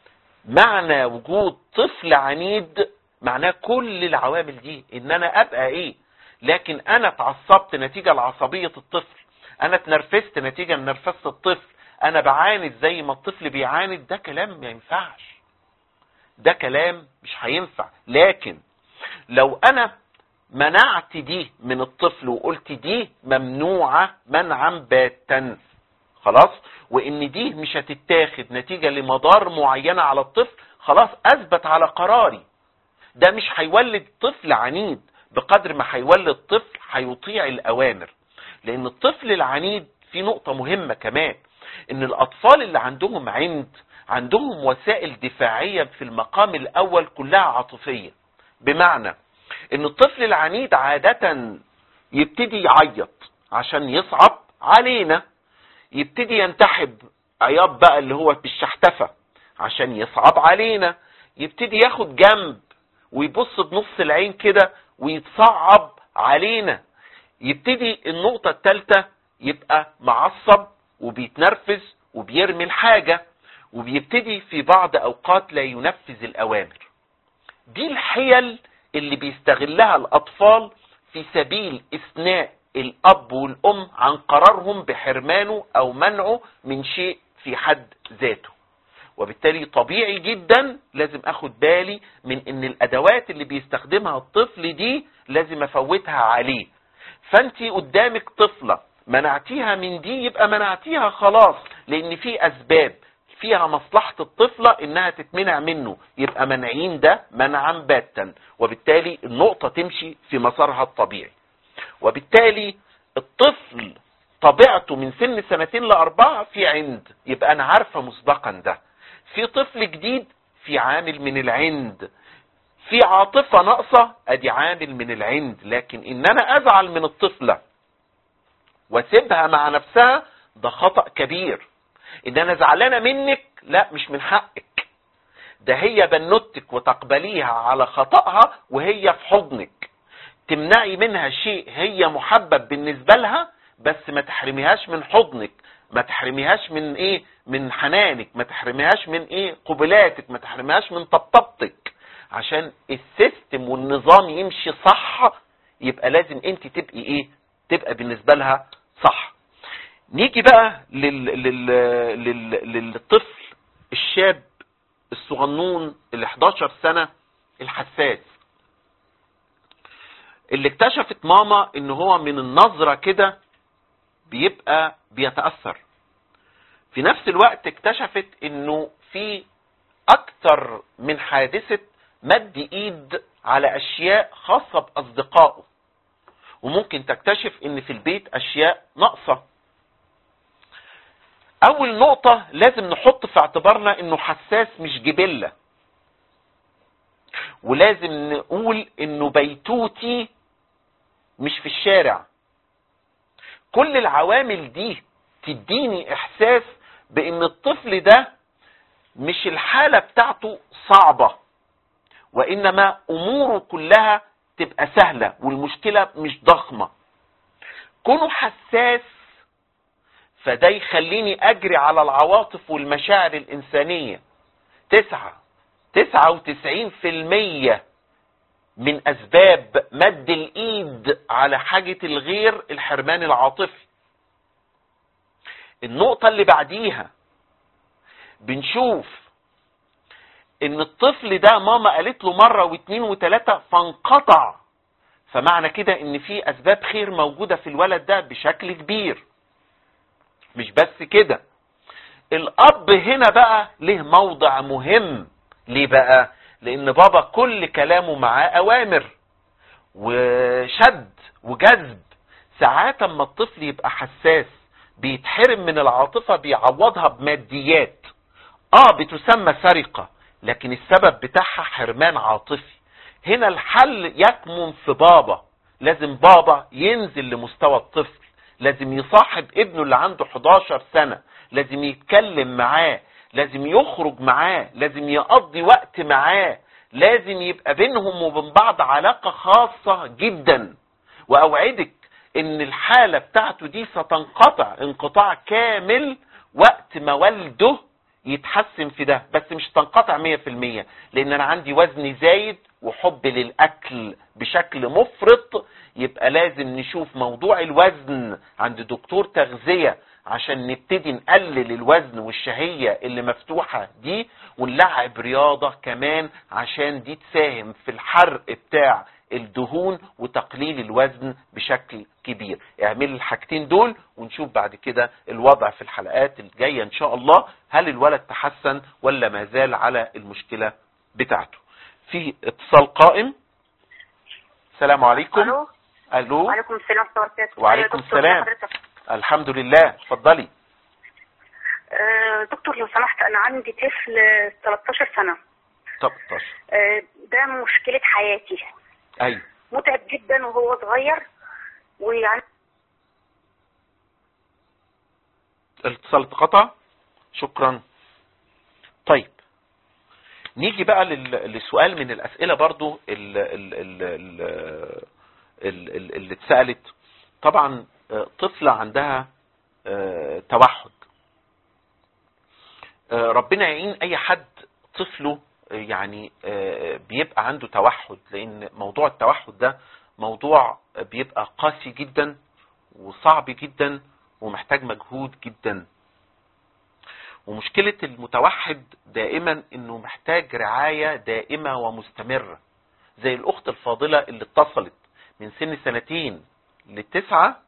S1: معنى وجود طفل عنيد معناه كل العوامل دي ان انا ابقى ايه لكن انا اتعصبت نتيجة لعصبية الطفل انا اتنرفزت نتيجة لنرفزة الطفل انا بعاند زي ما الطفل بيعاند ده كلام ما ينفعش ده كلام مش هينفع لكن لو انا منعت دي من الطفل وقلت دي ممنوعة منعا باتا خلاص وان دي مش هتتاخد نتيجة لمضار معينة على الطفل خلاص اثبت على قراري ده مش هيولد طفل عنيد بقدر ما هيولد طفل هيطيع الاوامر لان الطفل العنيد في نقطة مهمة كمان ان الاطفال اللي عندهم عند عندهم وسائل دفاعية في المقام الاول كلها عاطفية بمعنى ان الطفل العنيد عادة يبتدي يعيط عشان يصعب علينا يبتدي ينتحب عياط بقى اللي هو بالشحتفة عشان يصعب علينا يبتدي ياخد جنب ويبص بنص العين كده ويتصعب علينا يبتدي النقطة الثالثة يبقى معصب وبيتنرفز وبيرمي الحاجة وبيبتدي في بعض اوقات لا ينفذ الاوامر دي الحيل اللي بيستغلها الاطفال في سبيل اثناء الاب والام عن قرارهم بحرمانه او منعه من شيء في حد ذاته وبالتالي طبيعي جدا لازم اخد بالي من ان الادوات اللي بيستخدمها الطفل دي لازم افوتها عليه فانت قدامك طفلة منعتيها من دي يبقى منعتيها خلاص لان في اسباب فيها مصلحة الطفلة انها تتمنع منه يبقى منعين ده منعا باتا وبالتالي النقطة تمشي في مسارها الطبيعي وبالتالي الطفل طبيعته من سن سنتين لأربعة في عند يبقى أنا عارفة مسبقا ده في طفل جديد في عامل من العند في عاطفة ناقصة ادي عامل من العند لكن ان انا ازعل من الطفلة واسيبها مع نفسها ده خطأ كبير ان انا زعلانة منك لا مش من حقك ده هي بنوتك وتقبليها على خطأها وهي في حضنك تمنعي منها شيء هي محبب بالنسبة لها بس ما تحرميهاش من حضنك ما تحرميهاش من ايه من حنانك ما تحرميهاش من ايه قبلاتك ما تحرميهاش من طبطبتك عشان السيستم والنظام يمشي صح يبقى لازم انت تبقي ايه تبقى بالنسبة لها صح نيجي بقى لل... لل... لل... للطفل الشاب الصغنون ال 11 سنة الحساس اللي اكتشفت ماما ان هو من النظرة كده بيبقى بيتأثر في نفس الوقت اكتشفت انه في اكتر من حادثة مد ايد على اشياء خاصة باصدقائه وممكن تكتشف ان في البيت اشياء ناقصة اول نقطة لازم نحط في اعتبارنا انه حساس مش جبلة ولازم نقول انه بيتوتي مش في الشارع كل العوامل دي تديني احساس بان الطفل ده مش الحالة بتاعته صعبة وانما اموره كلها تبقى سهلة والمشكلة مش ضخمة كونه حساس فده يخليني اجري على العواطف والمشاعر الانسانية تسعة تسعة وتسعين في المية من اسباب مد الايد على حاجة الغير الحرمان العاطفي النقطة اللي بعديها بنشوف ان الطفل ده ماما قالت له مرة واثنين وثلاثة فانقطع فمعنى كده ان في اسباب خير موجودة في الولد ده بشكل كبير مش بس كده الاب هنا بقى له موضع مهم ليه بقى لان بابا كل كلامه معاه اوامر وشد وجذب ساعات اما الطفل يبقى حساس بيتحرم من العاطفة بيعوضها بماديات اه بتسمى سرقة لكن السبب بتاعها حرمان عاطفي هنا الحل يكمن في بابا لازم بابا ينزل لمستوى الطفل لازم يصاحب ابنه اللي عنده 11 سنة لازم يتكلم معاه لازم يخرج معاه لازم يقضي وقت معاه لازم يبقى بينهم وبين بعض علاقة خاصة جدا واوعدك ان الحالة بتاعته دي ستنقطع انقطاع كامل وقت ما والده يتحسن في ده بس مش تنقطع مية في المية لان انا عندي وزن زايد وحب للاكل بشكل مفرط يبقى لازم نشوف موضوع الوزن عند دكتور تغذية عشان نبتدي نقلل الوزن والشهية اللي مفتوحة دي ونلعب رياضة كمان عشان دي تساهم في الحرق بتاع الدهون وتقليل الوزن بشكل كبير اعمل الحاجتين دول ونشوف بعد كده الوضع في الحلقات الجاية ان شاء الله هل الولد تحسن ولا ما زال على المشكلة بتاعته في اتصال قائم السلام عليكم
S3: الو
S1: الو
S3: وعليكم السلام ورحمه الله وبركاته
S1: وعليكم
S3: أيوة دكتور،
S1: السلام.
S3: حضرتك.
S1: الحمد لله اتفضلي
S3: آه، دكتور لو سمحت انا عندي طفل 13 سنه
S1: 13
S3: آه، ده مشكله حياتي
S1: ايوه
S3: متعب جدا وهو صغير ويعني
S1: الاتصال اتقطع شكرا طيب نيجي بقى لل- لسؤال من الاسئله برضو ال- ال- ال- ال- ال- ال- اللي اتسالت طبعا آه، طفله عندها آه، توحد آه، ربنا يعين اي حد طفله آه، يعني آه، بيبقى عنده توحد لان موضوع التوحد ده موضوع بيبقى قاسي جدا وصعب جدا ومحتاج مجهود جدا ومشكلة المتوحد دائما انه محتاج رعاية دائمة ومستمرة زي الاخت الفاضلة اللي اتصلت من سن سنتين لتسعة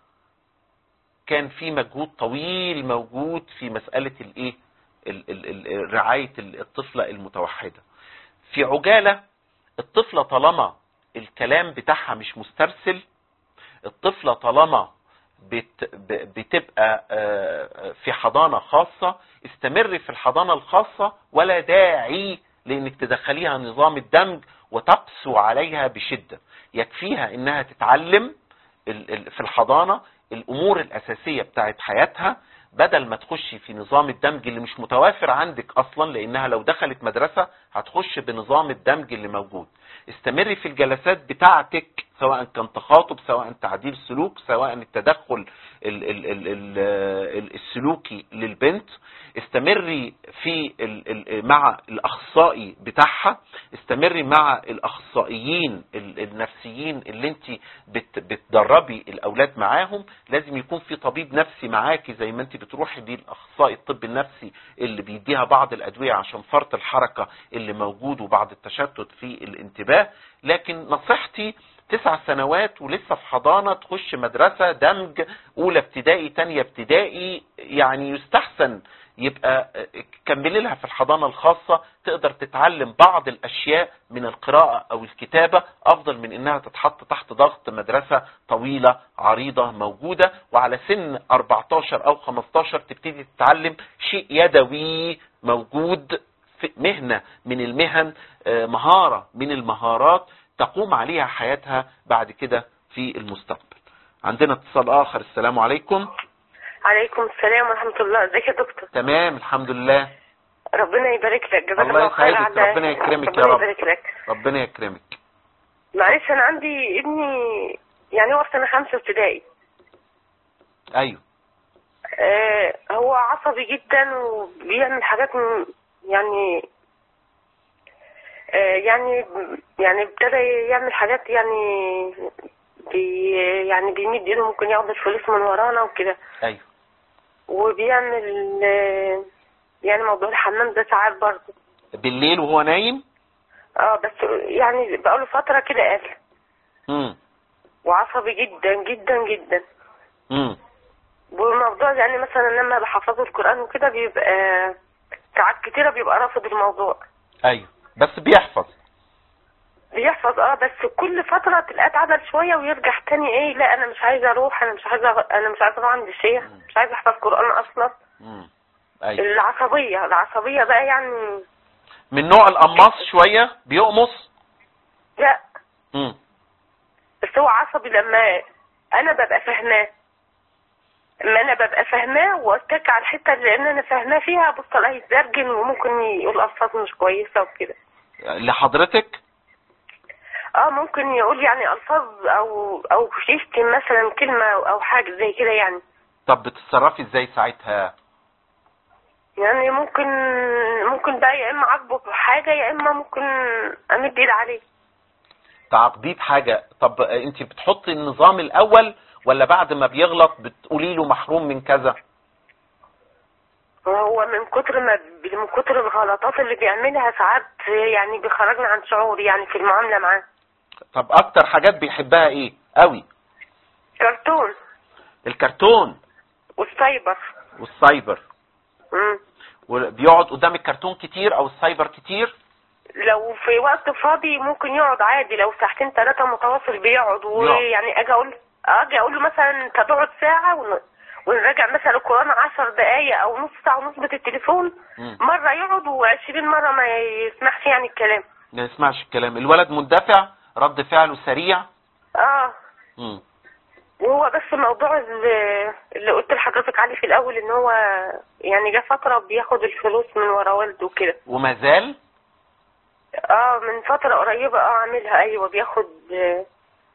S1: كان في مجهود طويل موجود في مسألة الايه ال- ال- ال- رعاية الطفلة المتوحدة في عجالة الطفلة طالما الكلام بتاعها مش مسترسل الطفلة طالما بت ب- بتبقى آه، في حضانة خاصة استمري في الحضانة الخاصة ولا داعي لانك تدخليها نظام الدمج وتقسو عليها بشدة يكفيها انها تتعلم ال- ال- في الحضانة الامور الاساسية بتاعت حياتها بدل ما تخشي في نظام الدمج اللي مش متوافر عندك اصلا لانها لو دخلت مدرسة هتخش بنظام الدمج اللي موجود استمري في الجلسات بتاعتك سواء كان تخاطب سواء تعديل سلوك سواء التدخل ال ال ال ال ال السلوكي للبنت استمري في ال ال مع الاخصائي بتاعها استمري مع الاخصائيين ال- النفسيين اللي انت بت بتدربي الاولاد معاهم لازم يكون في طبيب نفسي معاكي زي ما انت بتروحي دي الاخصائي الطب النفسي اللي بيديها بعض الادويه عشان فرط الحركه اللي موجود وبعض التشتت في الانتباه لكن نصيحتي تسع سنوات ولسه في حضانة تخش مدرسة دمج أولى ابتدائي تانية ابتدائي يعني يستحسن يبقى كملي لها في الحضانة الخاصة تقدر تتعلم بعض الأشياء من القراءة أو الكتابة أفضل من إنها تتحط تحت ضغط مدرسة طويلة عريضة موجودة وعلى سن 14 أو 15 تبتدي تتعلم شيء يدوي موجود في ف- مهنة من المهن آه، مهارة من المهارات تقوم عليها حياتها بعد كده في المستقبل عندنا اتصال آخر السلام عليكم
S3: عليكم السلام ورحمة الله ازيك يا دكتور
S1: تمام الحمد لله
S3: ربنا يبارك لك جزاك
S1: الله
S3: الله خير
S1: يسعدك،
S3: على
S1: ربنا يكرمك يا
S3: ربنا
S1: رب.
S3: يبارك لك
S1: ربنا يكرمك
S3: معلش انا عندي ابني يعني هو في سنة خمسة ابتدائي
S1: ايوه
S3: آه هو عصبي جدا وبيعمل حاجات م- يعني آه يعني يعني ابتدى يعمل حاجات يعني بي يعني بيمد ايده ممكن ياخد الفلوس من ورانا وكده
S1: ايوه
S3: وبيعمل آه يعني موضوع الحمام ده ساعات برضه
S1: بالليل وهو نايم
S3: اه بس يعني بقاله فترة كده قال
S1: امم
S3: وعصبي جدا جدا جدا
S1: امم
S3: والموضوع يعني مثلا لما بحفظه القرآن وكده بيبقى ساعات كتيرة بيبقى رافض الموضوع
S1: ايوه بس بيحفظ
S3: بيحفظ اه بس كل فترة تلاقيه اتعدل شوية ويرجع تاني ايه لا انا مش عايزة اروح انا مش عايزة انا مش عايزة اروح عند الشيخ مش عايزة احفظ قرآن اصلا
S1: امم ايوه
S3: العصبية العصبية بقى يعني
S1: من نوع القماص شوية بيقمص
S3: لا
S1: امم
S3: بس هو عصبي لما انا ببقى فاهماه اما انا ببقى فاهماه واتك على الحته اللي انا فاهماه فيها ابص الاقيه يتزرجن وممكن يقول الفاظ مش كويسه وكده
S1: لحضرتك
S3: اه ممكن يقول يعني الفاظ او او يشتم مثلا كلمه او حاجه زي كده يعني
S1: طب بتتصرفي ازاي ساعتها
S3: يعني ممكن ممكن بقى يا اما عاقبه بحاجه يا اما ممكن امد ايد عليه
S1: تعاقبيه بحاجة طب انت بتحطي النظام الاول ولا بعد ما بيغلط بتقولي له محروم من كذا
S3: هو من كتر ما من كتر الغلطات اللي بيعملها ساعات يعني بيخرجني عن شعوري يعني في المعامله معاه
S1: طب اكتر حاجات بيحبها ايه قوي
S3: كرتون
S1: الكرتون
S3: والسايبر
S1: والسايبر
S3: مم.
S1: وبيقعد قدام الكرتون كتير او السايبر كتير
S3: لو في وقت فاضي ممكن يقعد عادي لو ساعتين ثلاثة متواصل بيقعد ويعني اجي اقول اجي اقول له مثلا انت تقعد ساعة ون... ونراجع مثلا القرآن عشر دقايق او نص ساعة ونظبط التليفون
S1: مم.
S3: مرة يقعد وعشرين مرة ما يسمعش يعني الكلام
S1: ما يسمعش الكلام الولد مندفع رد فعله سريع
S3: اه
S1: مم.
S3: وهو بس موضوع اللي, اللي قلت لحضرتك عليه في الاول ان هو يعني جه فترة بياخد الفلوس من ورا والده وكده
S1: وما زال
S3: اه من فترة قريبة اه عاملها ايوه بياخد آه،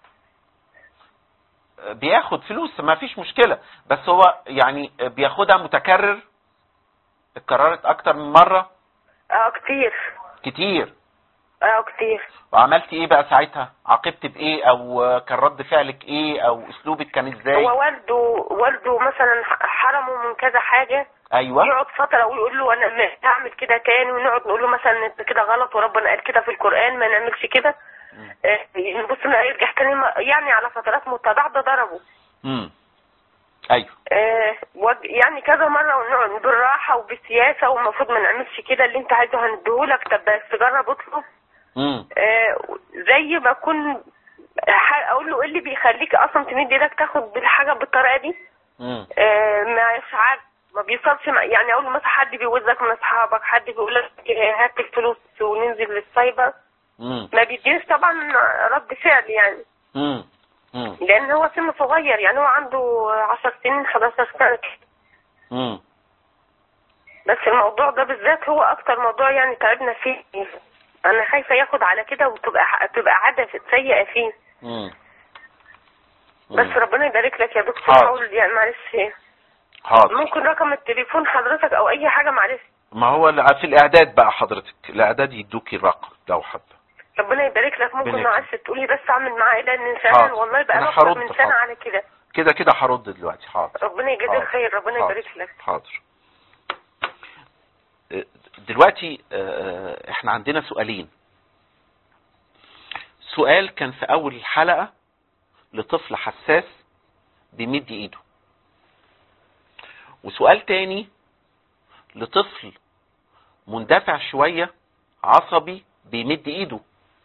S1: بياخد فلوس ما فيش مشكلة بس هو يعني بياخدها متكرر اتكررت اكتر من مرة
S3: اه كتير
S1: كتير
S3: اه كتير
S1: وعملتي ايه بقى ساعتها عاقبت بايه او كان رد فعلك ايه او اسلوبك كان ازاي
S3: هو والده والده مثلا حرمه من كذا حاجة
S1: ايوه
S3: يقعد فترة ويقول له انا مش هعمل كده تاني ونقعد نقول له مثلا انت كده غلط وربنا قال كده في القرآن ما نعملش كده آه، نبص نلاقيه يرجع تاني ما- يعني على فترات متباعدة ده ضربه
S1: امم ايوه
S3: آه، وج- يعني كذا مرة ونقعد بالراحة وبسياسة والمفروض ما نعملش كده اللي انت عايزه هنديهولك طب بس جرب اطلب
S1: امم
S3: آه، زي ما اكون ح- اقول له ايه اللي بيخليك اصلا تمد ايدك تاخد بالحاجة بالطريقة دي
S1: امم
S3: آه، مش عارف ما بيصلش مع يعني اقول له مثلا حد بيوزك من اصحابك حد بيقول لك هات الفلوس وننزل للسايبر
S1: امم
S3: ما بيدينش طبعا رد فعل يعني
S1: امم امم
S3: لان هو سنه صغير يعني هو عنده 10 سنين 11 سنه
S1: امم
S3: بس الموضوع ده بالذات هو اكتر موضوع يعني تعبنا فيه انا خايفه ياخد على كده وتبقى تبقى عاده سيئه فيه
S1: امم
S3: بس ربنا يبارك لك يا دكتور
S1: حاضر.
S3: حاول يعني معلش
S1: حاضر
S3: ممكن رقم التليفون حضرتك او اي حاجه معلش
S1: ما هو في الاعداد بقى حضرتك الاعداد يدوكي الرقم لو حابه
S3: ربنا يبارك لك ممكن
S1: ربنا
S3: معلش تقولي بس اعمل معاه ايه لان
S1: حاضر.
S3: فعلا والله بقى
S1: أنا
S3: له اكتر
S1: هرد،
S3: من سنه
S1: حاضر.
S3: على كده
S1: كده كده هرد دلوقتي حاضر
S3: ربنا يجزيك
S1: حاضر.
S3: خير ربنا
S1: حاضر.
S3: يبارك لك
S1: حاضر آه، دلوقتي آه، احنا عندنا سؤالين سؤال كان في اول الحلقة لطفل حساس بيمد ايده وسؤال تاني لطفل مندفع شوية عصبي بيمد ايده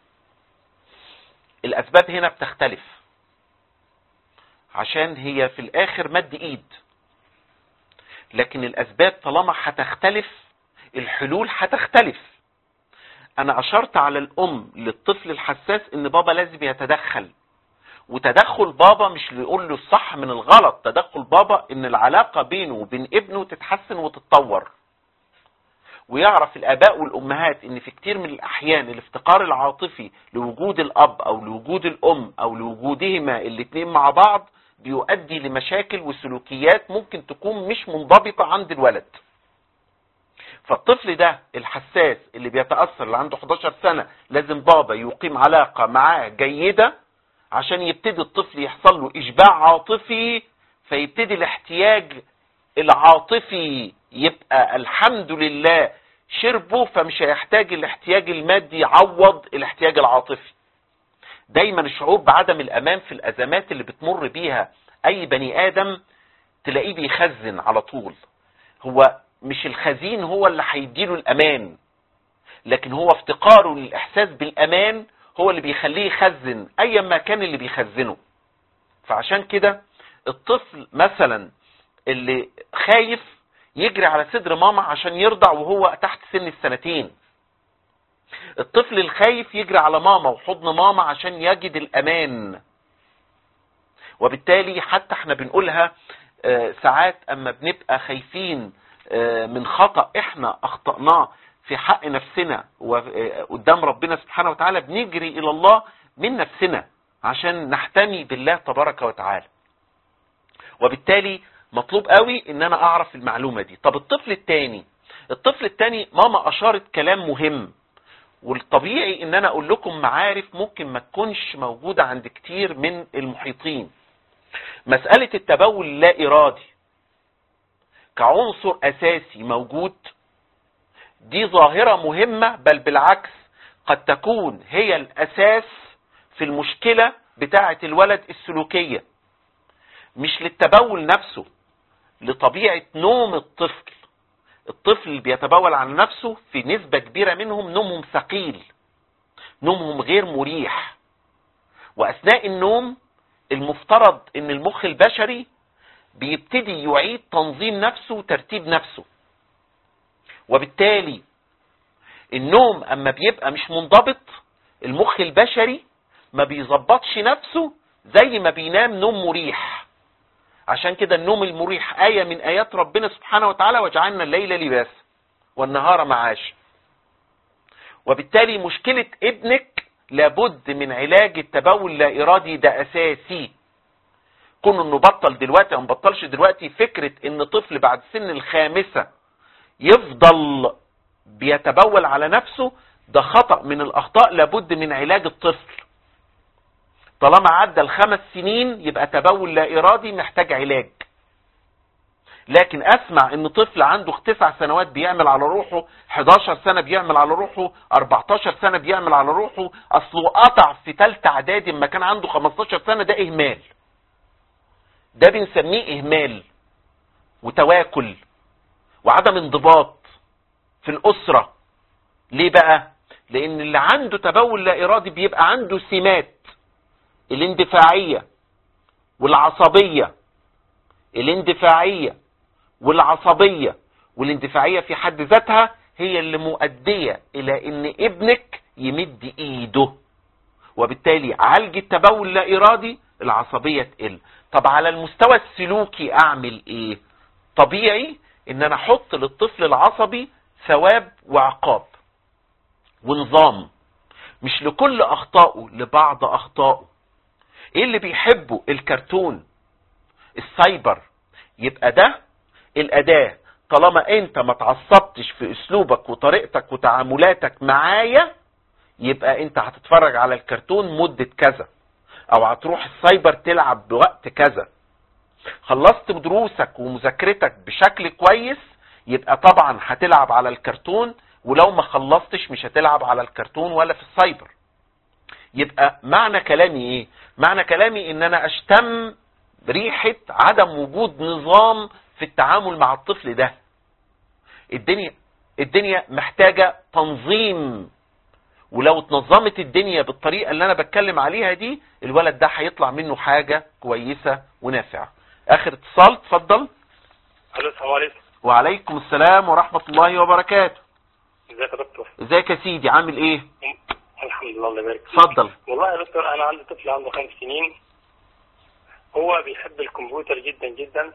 S1: الاسباب هنا بتختلف عشان هي في الاخر مد ايد لكن الاسباب طالما هتختلف الحلول هتختلف انا اشرت على الام للطفل الحساس ان بابا لازم يتدخل وتدخل بابا مش يقول له الصح من الغلط تدخل بابا ان العلاقة بينه وبين ابنه تتحسن وتتطور ويعرف الاباء والامهات ان في كتير من الاحيان الافتقار العاطفي لوجود الاب او لوجود الام او لوجودهما الاتنين مع بعض بيؤدي لمشاكل وسلوكيات ممكن تكون مش منضبطة عند الولد فالطفل ده الحساس اللي بيتأثر اللي عنده 11 سنة لازم بابا يقيم علاقة معاه جيدة عشان يبتدي الطفل يحصل له إشباع عاطفي فيبتدي الاحتياج العاطفي يبقى الحمد لله شربه فمش هيحتاج الاحتياج المادي يعوض الاحتياج العاطفي دايما الشعور بعدم الامان في الازمات اللي بتمر بيها اي بني ادم تلاقيه بيخزن على طول هو مش الخزين هو اللي هيديله الامان لكن هو افتقاره للاحساس بالامان هو اللي بيخليه يخزن ايا ما كان اللي بيخزنه فعشان كده الطفل مثلا اللي خايف يجري على صدر ماما عشان يرضع وهو تحت سن السنتين الطفل الخايف يجري على ماما وحضن ماما عشان يجد الامان وبالتالي حتى احنا بنقولها آه، ساعات اما بنبقى خايفين آه، من خطأ احنا اخطأناه في حق نفسنا وقدام ربنا سبحانه وتعالى بنجري الى الله من نفسنا عشان نحتمي بالله تبارك وتعالى وبالتالي مطلوب قوي ان انا اعرف المعلومة دي طب الطفل التاني الطفل التاني ماما اشارت كلام مهم والطبيعي ان انا اقول لكم معارف ممكن ما تكونش موجودة عند كتير من المحيطين مسألة التبول اللا ارادي كعنصر اساسي موجود دي ظاهرة مهمة بل بالعكس قد تكون هي الاساس في المشكلة بتاعة الولد السلوكية مش للتبول نفسه لطبيعة نوم الطفل الطفل اللي بيتبول عن نفسه في نسبة كبيرة منهم نومهم ثقيل نومهم غير مريح وأثناء النوم المفترض ان المخ البشري بيبتدي يعيد تنظيم نفسه وترتيب نفسه وبالتالي النوم اما بيبقى مش منضبط المخ البشري ما بيظبطش نفسه زي ما بينام نوم مريح عشان كده النوم المريح آية من آيات ربنا سبحانه وتعالى وجعلنا الليل لباس والنهار معاش وبالتالي مشكلة ابنك لابد من علاج التبول لا إرادي ده أساسي كون انه بطل دلوقتي او مبطلش دلوقتي فكرة ان طفل بعد سن الخامسة يفضل بيتبول على نفسه ده خطأ من الأخطاء لابد من علاج الطفل طالما عدى الخمس سنين يبقى تبول لا إرادي محتاج علاج لكن اسمع ان طفل عنده تسع سنوات بيعمل على روحه 11 سنة بيعمل على روحه 14 سنة بيعمل على روحه اصله قطع في تالتة اعدادي اما كان عنده 15 سنة ده اهمال ده بنسميه اهمال وتواكل وعدم انضباط في الاسرة ليه بقى لان اللي عنده تبول لا ارادي بيبقى عنده سمات الاندفاعية والعصبية الاندفاعية والعصبية والاندفاعية في حد ذاتها هي اللي مؤدية الى ان ابنك يمد ايده وبالتالي عالج التبول لا ارادي العصبية تقل طب على المستوى السلوكي اعمل ايه طبيعي ان انا احط للطفل العصبي ثواب وعقاب ونظام مش لكل اخطائه لبعض اخطائه ايه اللي بيحبه الكرتون السايبر يبقى ده الاداة طالما انت ما تعصبتش في اسلوبك وطريقتك وتعاملاتك معايا يبقى انت هتتفرج على الكرتون مدة كذا او هتروح السايبر تلعب بوقت كذا خلصت دروسك ومذاكرتك بشكل كويس يبقى طبعا هتلعب على الكرتون ولو ما خلصتش مش هتلعب على الكرتون ولا في السايبر يبقى معنى كلامي ايه معنى كلامي ان انا اشتم ريحة عدم وجود نظام في التعامل مع الطفل ده الدنيا الدنيا محتاجة تنظيم ولو اتنظمت الدنيا بالطريقة اللي انا بتكلم عليها دي الولد ده هيطلع منه حاجة كويسة ونافعة اخر اتصال اتفضل
S7: الو السلام عليكم
S1: وعليكم السلام ورحمة الله وبركاته
S7: ازيك يا دكتور
S1: ازيك يا سيدي عامل ايه
S7: الحمد لله الله يبارك فيك
S1: اتفضل
S7: والله يا دكتور انا عندي طفل عنده خمس سنين هو بيحب الكمبيوتر جدا جدا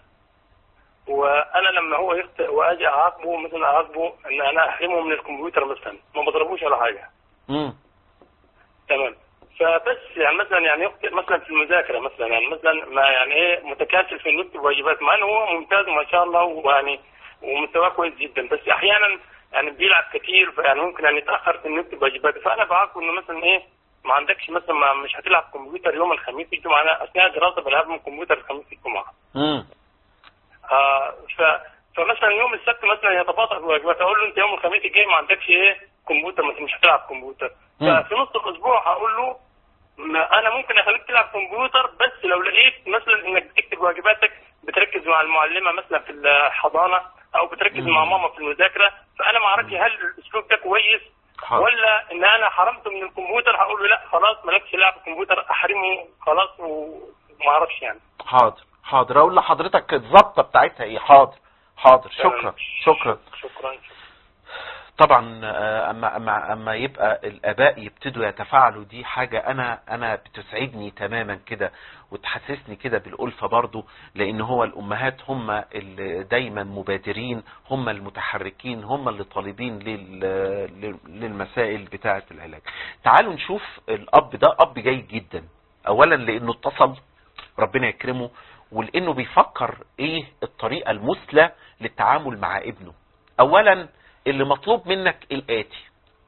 S7: وانا لما هو يخطئ واجي اعاقبه مثلا اعاقبه ان انا احرمه من الكمبيوتر مثلا ما بضربوش ولا حاجه
S1: امم
S7: تمام فبس يعني مثلا يعني يخطئ مثلا في المذاكره مثلا يعني مثلا ما يعني ايه متكاسل في انه يكتب واجبات مع انه هو ممتاز ما شاء الله ويعني ومستواه كويس جدا بس احيانا يعني بيلعب كتير يعني ممكن يعني يتاخر في انه يكتب واجباته فانا بعاقبه انه مثلا ايه ما عندكش مثلا ما مش هتلعب كمبيوتر يوم الخميس الجمعه انا اثناء الدراسه بلعب من كمبيوتر الخميس الجمعه
S1: امم
S7: آه ف فمثلا يوم السبت مثلا يتباطأ في واجبات اقول له انت يوم الخميس الجاي ما عندكش ايه كمبيوتر مثلا مش هتلعب كمبيوتر
S1: مم.
S7: ففي نص الاسبوع هقول له ما انا ممكن اخليك تلعب كمبيوتر بس لو لقيت مثلا انك بتكتب واجباتك بتركز مع المعلمه مثلا في الحضانه او بتركز
S1: مم.
S7: مع ماما في المذاكره فانا ما اعرفش هل الاسلوب ده كويس
S1: حاضر
S7: ولا ان انا حرمته من الكمبيوتر هقول له لا خلاص مالكش لعب كمبيوتر احرمه خلاص وما اعرفش يعني
S1: حاضر حاضر اقول لحضرتك الظبطه بتاعتها ايه حاضر حاضر شكرا شكرا
S7: شكرا
S1: طبعا آه، اما اما اما يبقى الاباء يبتدوا يتفاعلوا دي حاجه انا انا بتسعدني تماما كده وتحسسني كده بالالفه برضو لان هو الامهات هم اللي دايما مبادرين هم المتحركين هم اللي طالبين لل- لل- للمسائل بتاعه العلاج تعالوا نشوف الاب ده اب جيد جدا اولا لانه اتصل ربنا يكرمه ولانه بيفكر ايه الطريقه المثلى للتعامل مع ابنه اولا اللي مطلوب منك الاتي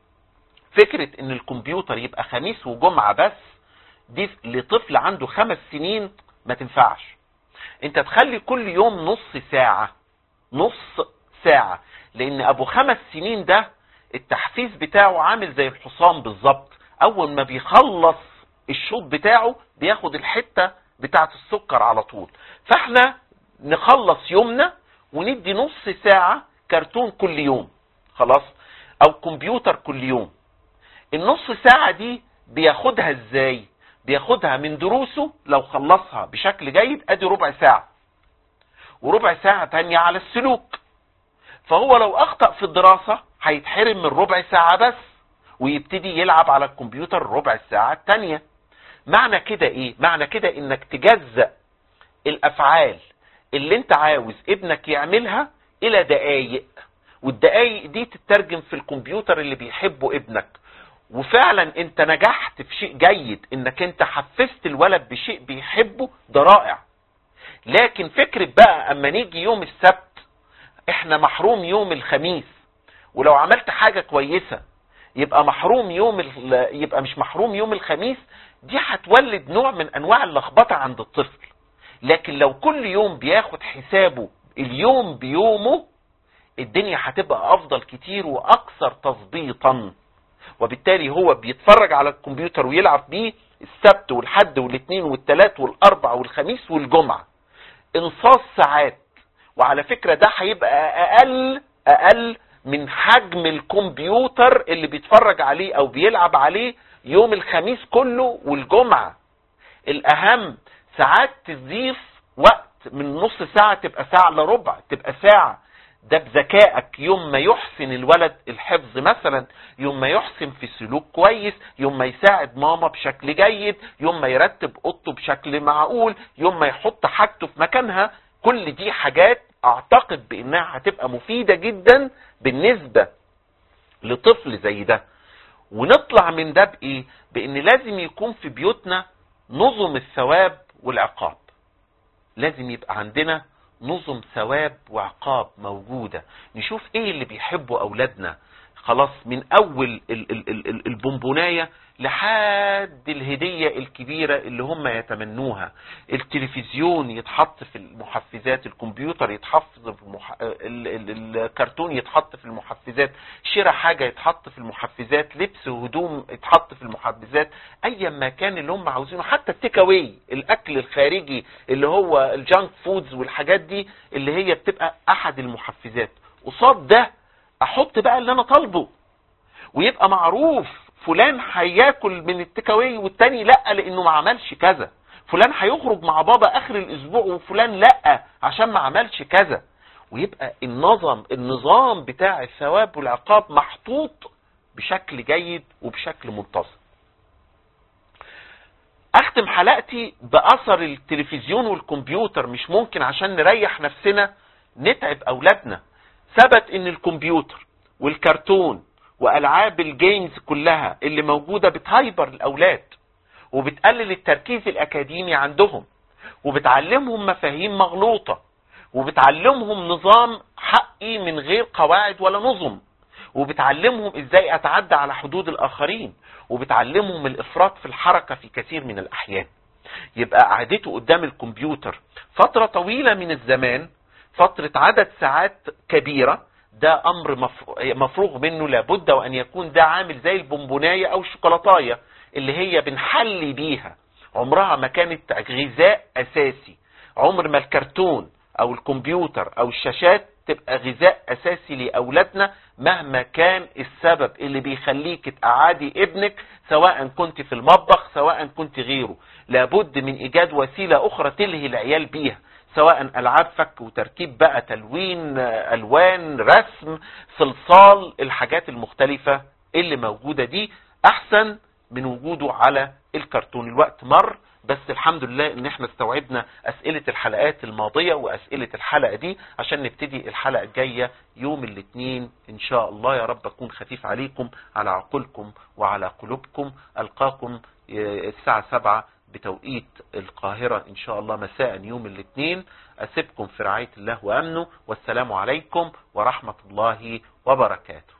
S1: فكرة ان الكمبيوتر يبقى خميس وجمعة بس دي لطفل عنده خمس سنين ما تنفعش انت تخلي كل يوم نص ساعة نص ساعة لان ابو خمس سنين ده التحفيز بتاعه عامل زي الحصان بالظبط اول ما بيخلص الشوط بتاعه بياخد الحتة بتاعة السكر على طول فاحنا نخلص يومنا وندي نص ساعة كرتون كل يوم خلاص او كمبيوتر كل يوم النص ساعة دي بياخدها ازاي بياخدها من دروسه لو خلصها بشكل جيد ادي ربع ساعة وربع ساعة تانية على السلوك فهو لو اخطأ في الدراسة هيتحرم من ربع ساعة بس ويبتدي يلعب على الكمبيوتر ربع الساعة التانية معنى كده ايه معنى كده انك تجزأ الافعال اللي انت عاوز ابنك يعملها الى دقايق والدقايق دي تترجم في الكمبيوتر اللي بيحبه ابنك وفعلا انت نجحت في شيء جيد انك انت حفزت الولد بشيء بيحبه ده رائع لكن فكرة بقى اما نيجي يوم السبت احنا محروم يوم الخميس ولو عملت حاجة كويسة يبقى محروم يوم ال... يبقى مش محروم يوم الخميس دي هتولد نوع من انواع اللخبطة عند الطفل لكن لو كل يوم بياخد حسابه اليوم بيومه الدنيا هتبقى افضل كتير واكثر تظبيطا وبالتالي هو بيتفرج على الكمبيوتر ويلعب بيه السبت والحد والاثنين والثلاث والاربع والخميس والجمعة انصاص ساعات وعلى فكرة ده هيبقى اقل اقل من حجم الكمبيوتر اللي بيتفرج عليه او بيلعب عليه يوم الخميس كله والجمعة الاهم ساعات تضيف وقت من نص ساعة تبقى ساعة الا ربع تبقى ساعة ده بذكائك يوم ما يحسن الولد الحفظ مثلا يوم ما يحسن في سلوك كويس يوم ما يساعد ماما بشكل جيد يوم ما يرتب اوضته بشكل معقول يوم ما يحط حاجته في مكانها كل دي حاجات اعتقد بانها هتبقى مفيدة جدا بالنسبة لطفل زي ده ونطلع من ده بايه بان لازم يكون في بيوتنا نظم الثواب والعقاب لازم يبقى عندنا نظم ثواب وعقاب موجودة نشوف ايه اللي بيحبه اولادنا خلاص من اول ال- ال- ال- ال- البونبوناية لحد الهدية الكبيرة اللي هم يتمنوها التلفزيون يتحط في المحفزات الكمبيوتر يتحفظ في المح... ال... ال... الكرتون يتحط في المحفزات شراء حاجة يتحط في المحفزات لبس وهدوم يتحط في المحفزات ايا ما كان اللي هم عاوزينه حتى التيك اواي الاكل الخارجي اللي هو الجانك فودز والحاجات دي اللي هي بتبقى احد المحفزات قصاد ده احط بقى اللي انا طالبه ويبقى معروف فلان هياكل من التكاوي والتاني لا لانه ما عملش كذا فلان هيخرج مع بابا اخر الاسبوع وفلان لا عشان ما عملش كذا ويبقى النظم النظام بتاع الثواب والعقاب محطوط بشكل جيد وبشكل منتظم اختم حلقتي باثر التلفزيون والكمبيوتر مش ممكن عشان نريح نفسنا نتعب اولادنا ثبت ان الكمبيوتر والكرتون والعاب الجيمز كلها اللي موجودة بتهيبر الاولاد وبتقلل التركيز الاكاديمي عندهم وبتعلمهم مفاهيم مغلوطة وبتعلمهم نظام حقي من غير قواعد ولا نظم وبتعلمهم ازاي اتعدى على حدود الاخرين وبتعلمهم الافراط في الحركة في كثير من الاحيان يبقى قعدته قدام الكمبيوتر فترة طويلة من الزمان فترة عدد ساعات كبيرة ده امر مفروغ منه لابد وان يكون ده عامل زي البونبوناية او الشوكولاتاية اللي هي بنحلي بيها عمرها ما كانت غذاء اساسي عمر ما الكرتون او الكمبيوتر او الشاشات تبقى غذاء اساسي لاولادنا مهما كان السبب اللي بيخليك تقعدي ابنك سواء كنت في المطبخ سواء كنت غيره لابد من ايجاد وسيلة اخرى تلهي العيال بيها سواء العاب فك وتركيب بقى تلوين الوان رسم صلصال الحاجات المختلفة اللي موجودة دي احسن من وجوده على الكرتون الوقت مر بس الحمد لله ان احنا استوعبنا اسئلة الحلقات الماضية واسئلة الحلقة دي عشان نبتدي الحلقة الجاية يوم الاثنين ان شاء الله يا رب اكون خفيف عليكم على عقولكم وعلى قلوبكم القاكم الساعة سبعة بتوقيت القاهرة ان شاء الله مساء يوم الاثنين اسيبكم في رعاية الله وامنه والسلام عليكم ورحمة الله وبركاته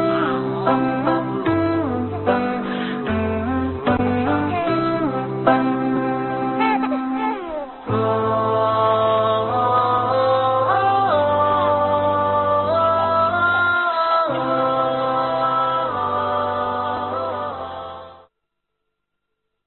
S8: Thank you.